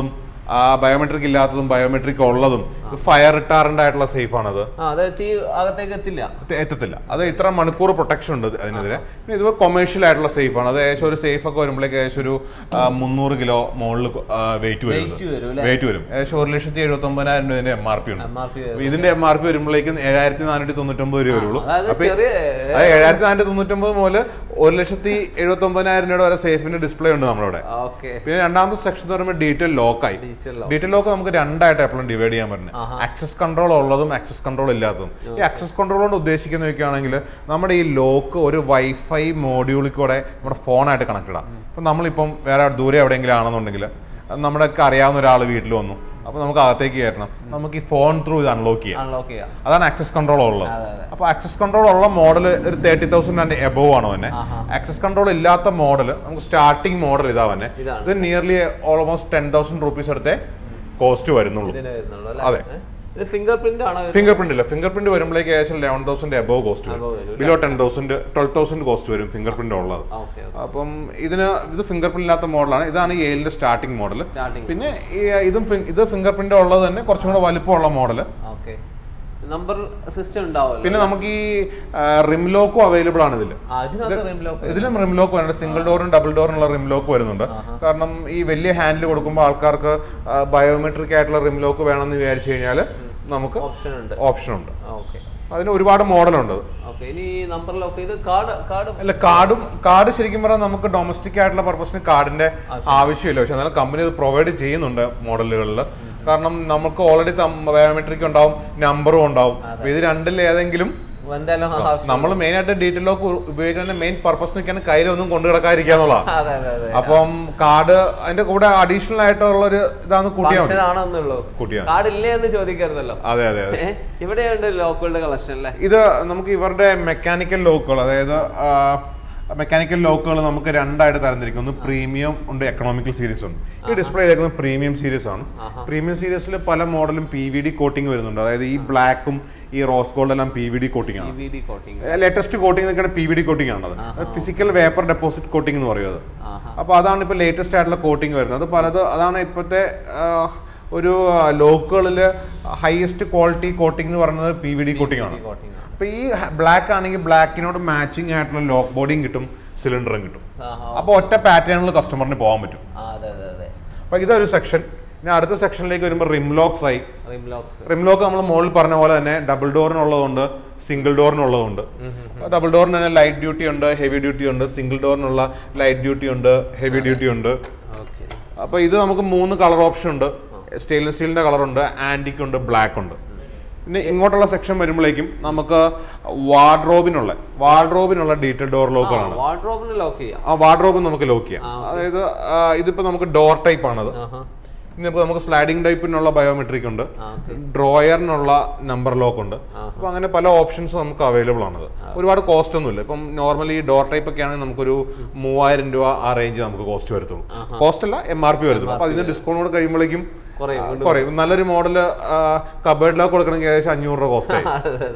ബയോമെട്രിക് ഇല്ലാത്തതും ബയോമെട്രിക് ഉള്ളതും ഫയർ റിട്ടാറന്റ് ആയിട്ടുള്ള സേഫ് ആണത് ആ അതായത് തീ അകത്തേക്ക് എത്തില്ല ഇത് എത്തത്തില്ല അത് ഇത്ര മണിക്കൂർ പ്രൊട്ടക്ഷൻ ഉണ്ട് അതിനെതിരെ പിന്നെ ഇത് കൊമേഴ്ഷ്യൽ ആയിട്ടുള്ള സേഫ് ആണ് അത് ഏകദേശം ഒരു സേഫ് ഒക്കെ വരുമ്പോഴേക്ക് ഏകദേശം ഒരു ആ, മുന്നൂറ് കിലോ മുകളിൽ വെയിറ്റ് വരും Weight വരും അല്ലേ? വെയിറ്റ് വരും ഏകദേശം ഒരു ലക്ഷത്തി എഴുപത്തി ഒമ്പതിനായിരം രൂപ എം ആർ പി ഉണ്ട് എം ആർ പി അപ്പൊ ഇതിന്റെ എം ആർ പി വരുമ്പോഴേക്കും ഏഴായിരത്തി നാനൂറ്റി തൊണ്ണൂറ്റൊമ്പത് രൂപ വരുള്ളൂ അതായത് അപ്പൊ ഈ- ചെറിയ അത് ഏഴായിരത്തി നാനൂറ്റി തൊണ്ണൂറ്റൊമ്പത് മുതൽ ഒരു ലക്ഷത്തി എഴുപത്തി ഒമ്പതിനായിരം രൂപയുടെ വരെ സേഫിന്റെ ഡിസ്പ്ലേ ഉണ്ട് നമ്മുടെ ഇവിടെ ഓക്കെ പിന്നെ രണ്ടാമത്തെ സെക്ഷൻ എന്ന് പറയുമ്പോൾ ഡീറ്റെയിൽ ലോക്കായി ഡിജിറ്റൽ ഡീറ്റെയിൽ ലോക്ക് നമുക്ക് രണ്ടായിട്ട് എപ്പോഴും ഡിവൈഡ് ചെയ്യാൻ പറ്റുന്നത് ആക്സസ് കൺട്രോൾ ഉള്ളതും ആക്സസ് കൺട്രോൾ ഇല്ലാത്തതും ഈ ആക്സസ് കൺട്രോൾ കൊണ്ട് ഉദ്ദേശിക്കുന്ന വെക്കുകയാണെങ്കിൽ നമ്മുടെ ഈ ലോക്ക് ഒരു വൈഫൈ മോഡ്യൂളിൽ കൂടെ നമ്മുടെ ഫോണായിട്ട് കണക്ട് ഇടാം ഇപ്പം നമ്മളിപ്പം വേറെ ദൂരെ എവിടെയെങ്കിലും ആണെന്നുണ്ടെങ്കിൽ നമ്മുടെ ഒക്കെ അറിയാവുന്ന ഒരാൾ വീട്ടിൽ വന്നു അപ്പോൾ നമുക്ക് അകത്തേക്ക് കയറ്റണം നമുക്ക് ഈ ഫോൺ ത്രൂ ഇത് അൺലോക്ക് ചെയ്യാം അൺലോക്ക് ചെയ്യാം അതാണ് ആക്സസ് കൺട്രോൾ ഉള്ളത് അതെ, അതെ. അപ്പോൾ ആക്സസ് കൺട്രോൾ ഉള്ള മോഡൽ ഒരു തേർട്ടി തൗസൻഡ് ആൻഡ് എബോവ് ആണ് തന്നെ ആക്സസ് കൺട്രോൾ ഇല്ലാത്ത മോഡൽ നമുക്ക് സ്റ്റാർട്ടിംഗ് മോഡൽ ഇതാ തന്നെ ഇതാണ്. ഇത് nearly almost ten thousand rupees അടുത്തേ കോസ്റ്റ് വരുന്നുള്ളൂ ഇതിന് വരുന്നുള്ളൂ അതെ. അല്ലേ ഏ? ഇത് ഫിംഗർ പ്രിന്റ് ആണോ ഇത്? ഫിംഗർ പ്രിന്റ് ഇല്ല ഫിംഗർ പ്രിന്റ് വരുമ്പോഴേക്ക് ഏകദേശം eleven thousand above cost Above വരും വരും, below ten thousand twelve thousand cost വരും ഫിംഗർ പ്രിന്റ് ഉള്ളത് ആ, ഓക്കെ അപ്പം ഇതിന് ഇത് ഫിംഗർ പ്രിന്റ് ഇല്ലാത്ത മോഡലാണ് ഇതാണ് ഈ എയിലിന്റെ സ്റ്റാർട്ടിംഗ് മോഡൽ സ്റ്റാർട്ടിങ് പിന്നെ ഈ ഇതും ഫിംഗ്- ഇത് ഫിംഗർ പ്രിന്റ് ഉള്ളത് തന്നെ കുറച്ചും കൂടെ വലുപ്പമുള്ള മോഡൽ ഓക്കെ നമ്പർ സിസ്റ്റം ഉണ്ടാവുമല്ലോ പിന്നെ നമുക്ക് ഈ റിം ലോക്കും അവൈലബിൾ ആണ് ഇതിൽ ആ ഇതിനകത്ത് റിം ലോക്ക് ഇതിലും റിം ലോക്ക് വരുന്നുണ്ട് സിംഗിൾ ഡോറും ഡബിൾ ഡോറിനുള്ള റിം ലോക്ക് വരുന്നുണ്ട് കാരണം ഈ വലിയ ഹാൻഡിൽ കൊടുക്കുമ്പോൾ ആൾക്കാർക്ക് ബയോമെട്രിക് ആയിട്ടുള്ള റിം ലോക്ക് വേണമെന്ന് വിചാരിച്ചു കഴിഞ്ഞാൽ നമുക്ക് ഓപ്ഷൻ ഉണ്ട് ഓപ്ഷൻ ഉണ്ട് ഓക്കെ അതിന് ഒരുപാട് മോഡലുണ്ട് ഓക്കെ ഇനി നമ്പർ ലോക്ക് ഇത് കാർഡ് കാർഡ് അല്ല കാർഡും കാർഡ് ശരിക്കും പറഞ്ഞാൽ നമുക്ക് ഡൊമസ്റ്റിക് ആയിട്ടുള്ള പർപ്പസിന് കാർഡിന്റെ ആവശ്യമില്ല പക്ഷെ എന്നാലും കമ്പനി ഇത് പ്രൊവൈഡ് ചെയ്യുന്നുണ്ട് മോഡലുകളിൽ കാരണം നമുക്ക് ഓൾറെഡി ബയോമെട്രിക് ഉണ്ടാവും നമ്പറും ഉണ്ടാവും അപ്പൊ ഇത് രണ്ടിൽ ഏതെങ്കിലും എന്തായാലും ആവശ്യം നമ്മൾ മെയിൻ ആയിട്ട് ഡീറ്റെയിൽ ലോക്ക് ഉപയോഗിക്കുന്ന മെയിൻ പർപ്പസ് നിൽക്കാൻ കയ്യിലൊന്നും കൊണ്ടു കിടക്കാതിരിക്കുക എന്നുള്ളതാണ് അതെ അതെ അതെ അപ്പം കാർഡ് അതിന്റെ കൂടെ അഡീഷണൽ ആയിട്ടുള്ള ഒരു ഇതാണ് കൂട്ടിയാൽ മതി ഫംഗ്ഷൻ ആണെന്നുള്ളൂ കൂട്ടിയാൽ കാർഡ് ഇല്ലേ എന്ന് ചോദിക്കരുതല്ലോ അതെ അതെ അതെ ഏ? ഇവിടെയുണ്ട് ലോക്കുകളുടെ കളക്ഷൻ അല്ലേ ഇത് നമുക്ക് ഇവരുടെ മെക്കാനിക്കൽ ലോക്കുകൾ അതായത് മെക്കാനിക്കൽ ലോക്കുകൾ നമുക്ക് രണ്ടായിട്ട് തരംതിരിക്കും ഒന്ന് പ്രീമിയം ഉണ്ട് എക്കണോമിക്കൽ സീരീസ് ഉണ്ട് ഈ ഡിസ്പ്ലേ ചെയ്തേക്കുന്നത് പ്രീമിയം സീരീസ് ആണ് പ്രീമിയം സീരീസിൽ പല മോഡലും പി വി ഡി കോട്ടിംഗ് വരുന്നുണ്ട് അതായത് ഈ ബ്ലാക്കും ഈ റോസ് ഗോൾഡ് എല്ലാം പി വി ഡി കോട്ടിംഗ് ആണ് V D coating latest coating നിൽക്കുന്ന പി വി ഡി കോട്ടിംഗ് ആണത് ഫിസിക്കൽ വേപ്പർ ഡെപ്പോസിറ്റ് കോട്ടിംഗ് എന്ന് പറയുന്നത് ആഹാ. അപ്പോൾ അതാണ് ഇപ്പോൾ ലേറ്റസ്റ്റ് ആയിട്ടുള്ള കോട്ടിംഗ് വരുന്നത് അത് പലത് അതാണ് ഇപ്പോഴത്തെ ആ, ഒരു ലോക്കുകളിൽ ഹയസ്റ്റ് ക്വാളിറ്റി കോട്ടിംഗ് എന്ന് പറയുന്നത് പി വി ഡി കോട്ടിംഗ് ആണ് കോട്ടിങ് അപ്പോൾ ഈ ബ്ലാക്ക് ആണെങ്കിൽ ബ്ലാക്കിനോട് മാച്ചിങ് ആയിട്ടുള്ള ലോക്ക് ബോഡിയും കിട്ടും സിലിണ്ടറും കിട്ടും ആഹാ അപ്പോൾ ഒറ്റ പാറ്റേണിൽ കസ്റ്റമറിന് പോകാൻ പറ്റും ആ, അതെ അതെ അതെ അപ്പോൾ ഇതൊരു സെക്ഷൻ പിന്നെ അടുത്ത സെക്ഷനിലേക്ക് വരുമ്പോൾ റിം ലോക്സ് ആയി റിം ലോക്സ് റിം ലോക്ക് നമ്മൾ മുകളിൽ പറഞ്ഞ പോലെ തന്നെ ഡബിൾ ഡോറിനുള്ളതുണ്ട് സിംഗിൾ ഡോറിനുള്ളതുണ്ട് ഡബിൾ ഡോറിന് തന്നെ ലൈറ്റ് ഡ്യൂട്ടി ഉണ്ട് ഹെവി ഡ്യൂട്ടി ഉണ്ട് സിംഗിൾ ഡോറിനുള്ള ലൈറ്റ് ഡ്യൂട്ടി ഉണ്ട് ഹെവി ഡ്യൂട്ടി ഉണ്ട് ഓക്കെ അപ്പോൾ ഇത് നമുക്ക് മൂന്ന് കളർ ഓപ്ഷൻ ഉണ്ട് സ്റ്റെയിൻലെസ് സ്റ്റീലിന്റെ കളർ ഉണ്ട് ആന്റിക് ഉണ്ട് ബ്ലാക്ക് ഉണ്ട് പിന്നെ ഇങ്ങോട്ടുള്ള സെക്ഷൻ വരുമ്പോഴേക്കും നമുക്ക് വാർഡ്രോബിനുള്ള വാർഡ്രോബിനുള്ള ഡീറ്റെയിൽ ഡോർ ലോക്കുകളാണ് വാർഡ്രോബിന് ലോക്ക് ചെയ്യാം ആ വാർഡ്രോബ് നമുക്ക് ലോക്ക് ചെയ്യാം അതായത് ആ, ഇതിപ്പോ നമുക്ക് ഡോർ ടൈപ്പ് ആണത് ആഹാ ഇന്നിപ്പോ നമുക്ക് സ്ലൈഡിംഗ് ടൈപ്പിനുള്ള ബയോമെട്രിക് ഉണ്ട് ആ ഓക്കെ ഡ്രോയറിനുള്ള നമ്പർ ലോക്ക് ഉണ്ട് അപ്പൊ അങ്ങനെ പല ഓപ്ഷൻസ് നമുക്ക് അവൈലബിൾ ആണത് ഒരുപാട് കോസ്റ്റ് ഒന്നുമില്ല ഇപ്പം നോർമലി ഡോർ ടൈപ്പ് ഒക്കെ ആണെങ്കിൽ നമുക്കൊരു മൂവായിരം രൂപ ആ റേഞ്ച് നമുക്ക് കോസ്റ്റ് വരത്തുള്ളൂ കോസ്റ്റ് അല്ല എം ആർ പി വരത്തുള്ളൂ അപ്പൊ അതിന്റെ ഡിസ്കൗണ്ട് കൂടെ കഴിയുമ്പോഴേക്കും കുറയും ആ, കുറയും നല്ലൊരു മോഡല് കബേർഡ് ലോക്ക് കൊടുക്കണമെങ്കിൽ ഏകദേശം അഞ്ഞൂറ് രൂപ കോസ്റ്റ് ആയി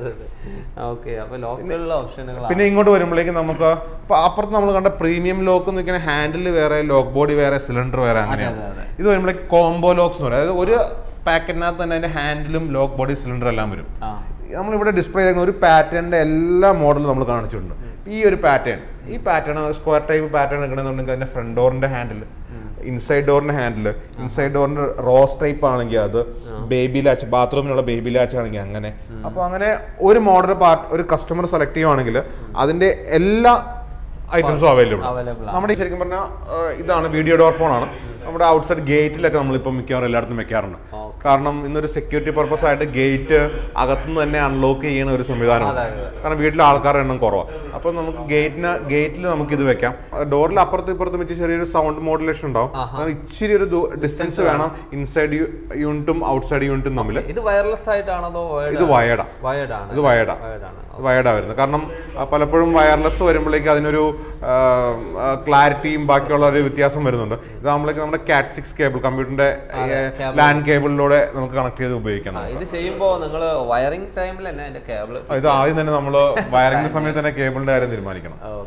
ഓക്കെ അപ്പൊ ലോക്കുള്ള ഓപ്ഷനുകളാണ് പിന്നെ ഇങ്ങോട്ട് വരുമ്പോഴേക്കും നമുക്ക് ഇപ്പൊ അപ്പുറത്ത് നമ്മൾ കണ്ട പ്രീമിയം ലോക്ക് എന്ന് വെച്ചാൽ ഹാൻഡിൽ വേറെ ലോക്ക് ബോഡി വേറെ സിലിണ്ടർ വേറെ അങ്ങനെയാണ് അതെ, അതെ. ഇത് വരുമ്പോഴേക്ക് കോംബോ ലോക്സ് എന്ന് പറയും അതായത് ഒരു പാക്കറ്റിനകത്ത് തന്നെ അതിന്റെ ഹാൻഡിലും ലോക്ക് ബോഡി സിലിണ്ടർ എല്ലാം വരും ആ നമ്മളിവിടെ ഡിസ്പ്ലേ ചെയ്യുന്ന ഒരു പാറ്റേണിന്റെ എല്ലാ മോഡലും നമ്മൾ കാണിച്ചിട്ടുണ്ട് ഈ ഒരു പാറ്റേൺ ഈ പാറ്റേൺ സ്ക്വയർ ടൈപ്പ് പാറ്റേൺ എടുക്കണമെന്നുണ്ടെങ്കിൽ അതിന്റെ ഫ്രണ്ട് ഡോറിന്റെ ഹാൻഡിൽ ഇൻസൈഡ് ഡോറിന്റെ ഹാൻഡിൽ ഇൻസൈഡ് ഡോറിന്റെ റോസ് ടൈപ്പ് ആണെങ്കിൽ അത് ബേബി ലാച്ച് ബാത്റൂമിനുള്ള ബേബി ലാച്ച് ആണെങ്കിൽ അങ്ങനെ അപ്പോൾ അങ്ങനെ ഒരു മോഡൽ പാർട്ട് ഒരു കസ്റ്റമർ സെലക്ട് ചെയ്യുവാണെങ്കിൽ അതിന്റെ എല്ലാ ഐറ്റംസും അവൈലബിൾ അവൈലബിൾ നമ്മുടെ ഈ ശരിക്കും പറഞ്ഞാൽ ഇതാണ് വീഡിയോ ഡോർ ഫോൺ ആണ് നമ്മുടെ ഔട്ട്സൈഡ് ഗേറ്റിലൊക്കെ നമ്മളിപ്പോൾ മിക്കവാറും എല്ലായിടത്തും വെക്കാറുണ്ട് കാരണം ഇന്നൊരു സെക്യൂരിറ്റി പർപ്പസ് ആയിട്ട് ഗേറ്റ് അകത്തുനിന്ന് തന്നെ അൺലോക്ക് ചെയ്യുന്ന ഒരു സംവിധാനമാണ് അതെ, അതെ. കാരണം വീട്ടിലെ ആൾക്കാരുടെ എണ്ണം കുറവാണ് അപ്പോൾ നമുക്ക് ഗേറ്റിന് ഗേറ്റിൽ നമുക്ക് ഇത് വെക്കാം ഡോറിൽ അപ്പുറത്ത് ഇപ്പുറത്തും വെച്ച് ചെറിയൊരു സൗണ്ട് മോഡുലേഷൻ ഉണ്ടാവും കാരണം ഇച്ചിരി ഒരു ഡിസ്റ്റൻസ് വേണം ഇൻസൈഡ് യൂണിറ്റും ഔട്ട്സൈഡ് യൂണിറ്റും തമ്മിൽ ഇത് വയർലെസ് ആയിട്ടാണോ അതോ ഇത് വയർഡാ വയർഡ് ആണ് ഇത് വയർഡാ വയർഡ് ആണ് വയർഡാ വരുന്നത് കാരണം ആ, പലപ്പോഴും വയർലെസ് വരുമ്പോഴേക്ക് അതിനൊരു ക്ലാരിറ്റിയും ബാക്കിയുള്ള ഒരു വ്യത്യാസം വരുന്നുണ്ട് ഇതാകുമ്പോഴേക്ക് നമ്മുടെ കാറ്റ് സിക്സ് കേബിൾ കമ്പ്യൂട്ടറിന്റെ cable. ലാൻഡ് കേബിളിലൂടെ നമുക്ക് കണക്ട് ചെയ്ത് ഉപയോഗിക്കാം ആ, ഇത് ചെയ്യുമ്പോ നിങ്ങൾ വയറിംഗ് ടൈമിൽ തന്നെ അതിന്റെ കേബിൾ ഇത് ആദ്യം തന്നെ നമ്മൾ വയറിംഗ് സമയത്ത് തന്നെ കേബിളിന്റെ കാര്യം തീരുമാനിക്കണം ഓക്കെ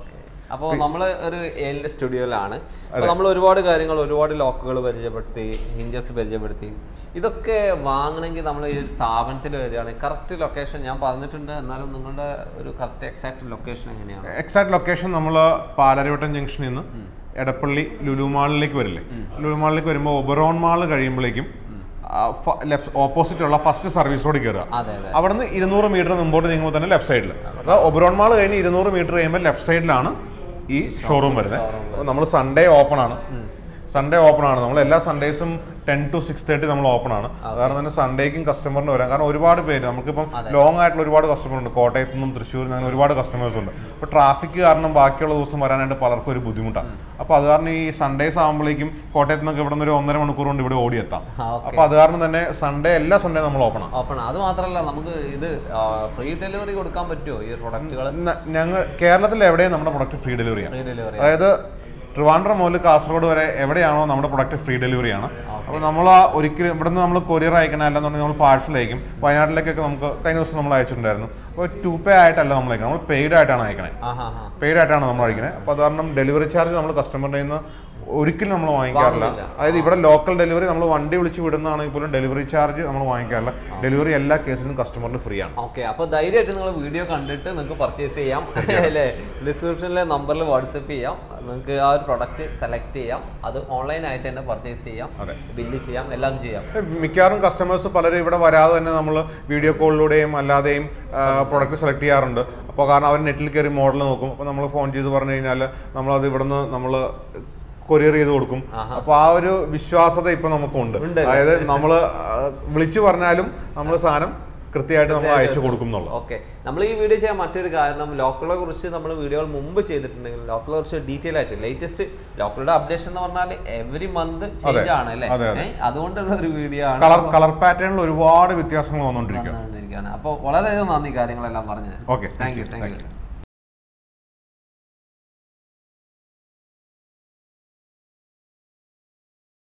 അപ്പോൾ നമ്മൾ ഒരു ഏലിൻ്റെ സ്റ്റുഡിയോയിലാണ് അപ്പോൾ നമ്മൾ ഒരുപാട് കാര്യങ്ങൾ ഒരുപാട് ലോക്കുകൾ പരിചയപ്പെടുത്തി ഹിഞ്ചസ് പരിചയപ്പെടുത്തി ഇതൊക്കെ വാങ്ങണമെങ്കിൽ നമ്മൾ ഈ ഒരു സ്ഥാപനത്തിൽ വരികയാണ് കറക്റ്റ് ലൊക്കേഷൻ ഞാൻ പറഞ്ഞിട്ടുണ്ട് എന്നാലും നിങ്ങളുടെ ഒരു കറക്റ്റ് എക്സാക്ട് ലൊക്കേഷൻ എങ്ങനെയാണ് എക്സാക്ട് ലൊക്കേഷൻ നമ്മൾ പാലാരിവട്ടം ജംഗ്ഷനിൽ നിന്ന് എടപ്പള്ളി ലുലു മാളിലേക്ക് വരില്ലേ ലുലു മാളിലേക്ക് വരുമ്പോൾ ഒബറോൺ മാൾ കഴിയുമ്പോഴേക്കും ലെഫ്റ്റ് ഓപ്പോസിറ്റ് ഉള്ള ഫസ്റ്റ് സർവീസ് റോഡ് കയറുക അതെ അതെ അവിടുന്ന് ഇരുന്നൂറ് മീറ്റർ മുമ്പോട്ട് നീങ്ങുമ്പോൾ തന്നെ ലെഫ്റ്റ് സൈഡിൽ അതായത് ഒബറോൺ മാൾ കഴിഞ്ഞ് ഇരുന്നൂറ് മീറ്റർ കഴിയുമ്പോൾ ലെഫ്റ്റ് സൈഡിലാണ് ഈ ഷോറൂം വരുന്നത് നമ്മൾ സൺഡേ ഓപ്പൺ ആണ് സൺഡേ ഓപ്പൺ ആണ് നമ്മൾ എല്ലാ സൺഡേസും ടെൻ ടു സിക്സ് തേർട്ടി നമ്മൾ ഓപ്പൺ ആണ് കാരണം തന്നെ സൺഡേക്കും കസ്റ്റമറിന് വരാം കാരണം ഒരുപാട് പേര് നമുക്കിപ്പം ലോങ് ആയിട്ടുള്ള ഒരുപാട് കസ്റ്റമർ ഉണ്ട് കോട്ടയത്തു നിന്നും തൃശ്ശൂരിൽ നിന്ന് അങ്ങനെ ഒരുപാട് കസ്റ്റമേഴ്സ് ഉണ്ട് അപ്പോൾ ട്രാഫിക് കാരണം ബാക്കിയുള്ള ദിവസം വരാനായിട്ട് പലർക്കും ഒരു ബുദ്ധിമുട്ടാണ് അപ്പോൾ അത് കാരണം ഈ സൺഡേസ് ആകുമ്പോഴേക്കും കോട്ടയത്ത് നിന്നൊക്കെ ഇവിടെ നിന്ന് ഒരു ഒന്നര മണിക്കൂർ കൊണ്ട് ഇവിടെ ഓടിയെത്താം ആ, okay. അപ്പോൾ അത് കാരണം തന്നെ സൺഡേ എല്ലാ സൺഡേ നമ്മൾ ഓപ്പൺ ആണ് ഓപ്പൺ അത് മാത്രമല്ല നമുക്ക് ഇത് ഫ്രീ ഡെലിവറി കൊടുക്കാൻ പറ്റുമോ ഈ പ്രൊഡക്റ്റുകൾ ന- ഞങ്ങൾ കേരളത്തിൽ എവിടെയും നമ്മുടെ പ്രൊഡക്റ്റ് ഫ്രീ ഡെലിവറിയാണ് ഫ്രീ ഡെലിവറി അതായത് ട്രിവാൻഡ്രം മുതൽ കാസർഗോഡ് വരെ എവിടെയാണോ നമ്മുടെ പ്രൊഡക്റ്റ് ഫ്രീ ഡെലിവറി ആണ് അപ്പോൾ നമ്മൾ ആ ഒരിക്കലും ഇവിടുന്ന് നമ്മൾ കൊറിയർ അയക്കണം അല്ലെന്നുണ്ടെങ്കിൽ നമ്മൾ പാഴ്സൽ അയക്കും വയനാട്ടിലേക്കൊക്കെ നമുക്ക് കഴിഞ്ഞ ദിവസം നമ്മൾ അയച്ചിട്ടുണ്ടായിരുന്നു അപ്പോൾ ടു പേ ആയിട്ടല്ല നമ്മൾ അയക്കണം നമ്മൾ പെയ്ഡ് ആയിട്ടാണ് അയക്കണേ ആ ഹാ ഹാ പെയ്ഡ് ആയിട്ടാണ് നമ്മൾ അയക്കണേ അപ്പോൾ അത് കാരണം ഡെലിവറി ചാർജ് നമ്മൾ കസ്റ്റമറിൻ്റെ നിന്ന് ഒരിക്കലും നമ്മൾ വാങ്ങിക്കാറില്ല വാങ്ങുന്നില്ല. അതായത് ഇവിടെ ലോക്കൽ ഡെലിവറി നമ്മൾ വണ്ടി വിളിച്ച് വിടുന്നതാണെങ്കിൽ പോലും ഡെലിവറി ചാർജ് നമ്മൾ വാങ്ങിക്കാറില്ല ഡെലിവറി എല്ലാ കേസിലും കസ്റ്റമറിന് ഫ്രീ ആണ് ഓക്കെ അപ്പോൾ ധൈര്യമായിട്ട് നിങ്ങൾ വീഡിയോ കണ്ടിട്ട് നിങ്ങൾക്ക് പർച്ചേസ് ചെയ്യാം അല്ലേ ഡിസ്ക്രിപ്ഷനിലെ നമ്പറിൽ വാട്സപ്പ് ചെയ്യാം നിങ്ങൾക്ക് ആ ഒരു പ്രൊഡക്റ്റ് സെലക്ട് ചെയ്യാം അത് ഓൺലൈനായിട്ട് തന്നെ പർച്ചേസ് ചെയ്യാം അതെ. ബില്ല് ചെയ്യാം എല്ലാം ചെയ്യാം മിക്കവാറും കസ്റ്റമേഴ്സ് പലരും ഇവിടെ വരാതെ തന്നെ നമ്മൾ വീഡിയോ കോളിലൂടെയും അല്ലാതെയും പ്രൊഡക്റ്റ് സെലക്ട് ചെയ്യാറുണ്ട് അപ്പോൾ കാരണം അവർ നെറ്റിൽ കയറി മോഡൽ നോക്കും അപ്പോൾ നമ്മൾ ഫോൺ ചെയ്ത് പറഞ്ഞു കഴിഞ്ഞാൽ നമ്മളത് ഇവിടുന്ന് നമ്മൾ കൊറിയർ ചെയ്ത് കൊടുക്കും അപ്പോൾ ആ ഒരു വിശ്വാസത ഇപ്പൊ നമുക്കുണ്ട് ഉണ്ട് അതായത് നമ്മൾ വിളിച്ചു പറഞ്ഞാലും നമ്മൾ സാധനം കൃത്യമായിട്ട് നമ്മൾ അയച്ചു കൊടുക്കും എന്നുള്ളത് ഓക്കെ നമ്മൾ ഈ വീഡിയോ ചെയ്യാൻ മറ്റൊരു കാരണം ലോക്കലെ കുറിച്ച് നമ്മൾ വീഡിയോകൾ മുമ്പ് ചെയ്തിട്ടുണ്ടെങ്കിൽ ലോക്കലെ കുറിച്ച് ഡീറ്റെയിൽ ആയിട്ട് ലേറ്റസ്റ്റ് ലോക്കലുടെ അപ്ഡേഷൻ എന്ന് പറഞ്ഞാൽ എവറി മന്ത് ചേഞ്ച് ആണ് അല്ലേ അതെ, അതെ. ഏ, അതുകൊണ്ടുള്ള ഒരു വീഡിയോ ആണ് കളർ കളർ പാറ്റേണിൽ ഒരുപാട് വ്യത്യാസങ്ങൾ വന്നുകൊണ്ടിരിക്കുക വന്നുകൊണ്ടിരിക്കുകയാണ് അപ്പോൾ വളരെയധികം നന്ദി കാര്യങ്ങളെല്ലാം പറഞ്ഞത് okay thank you thank U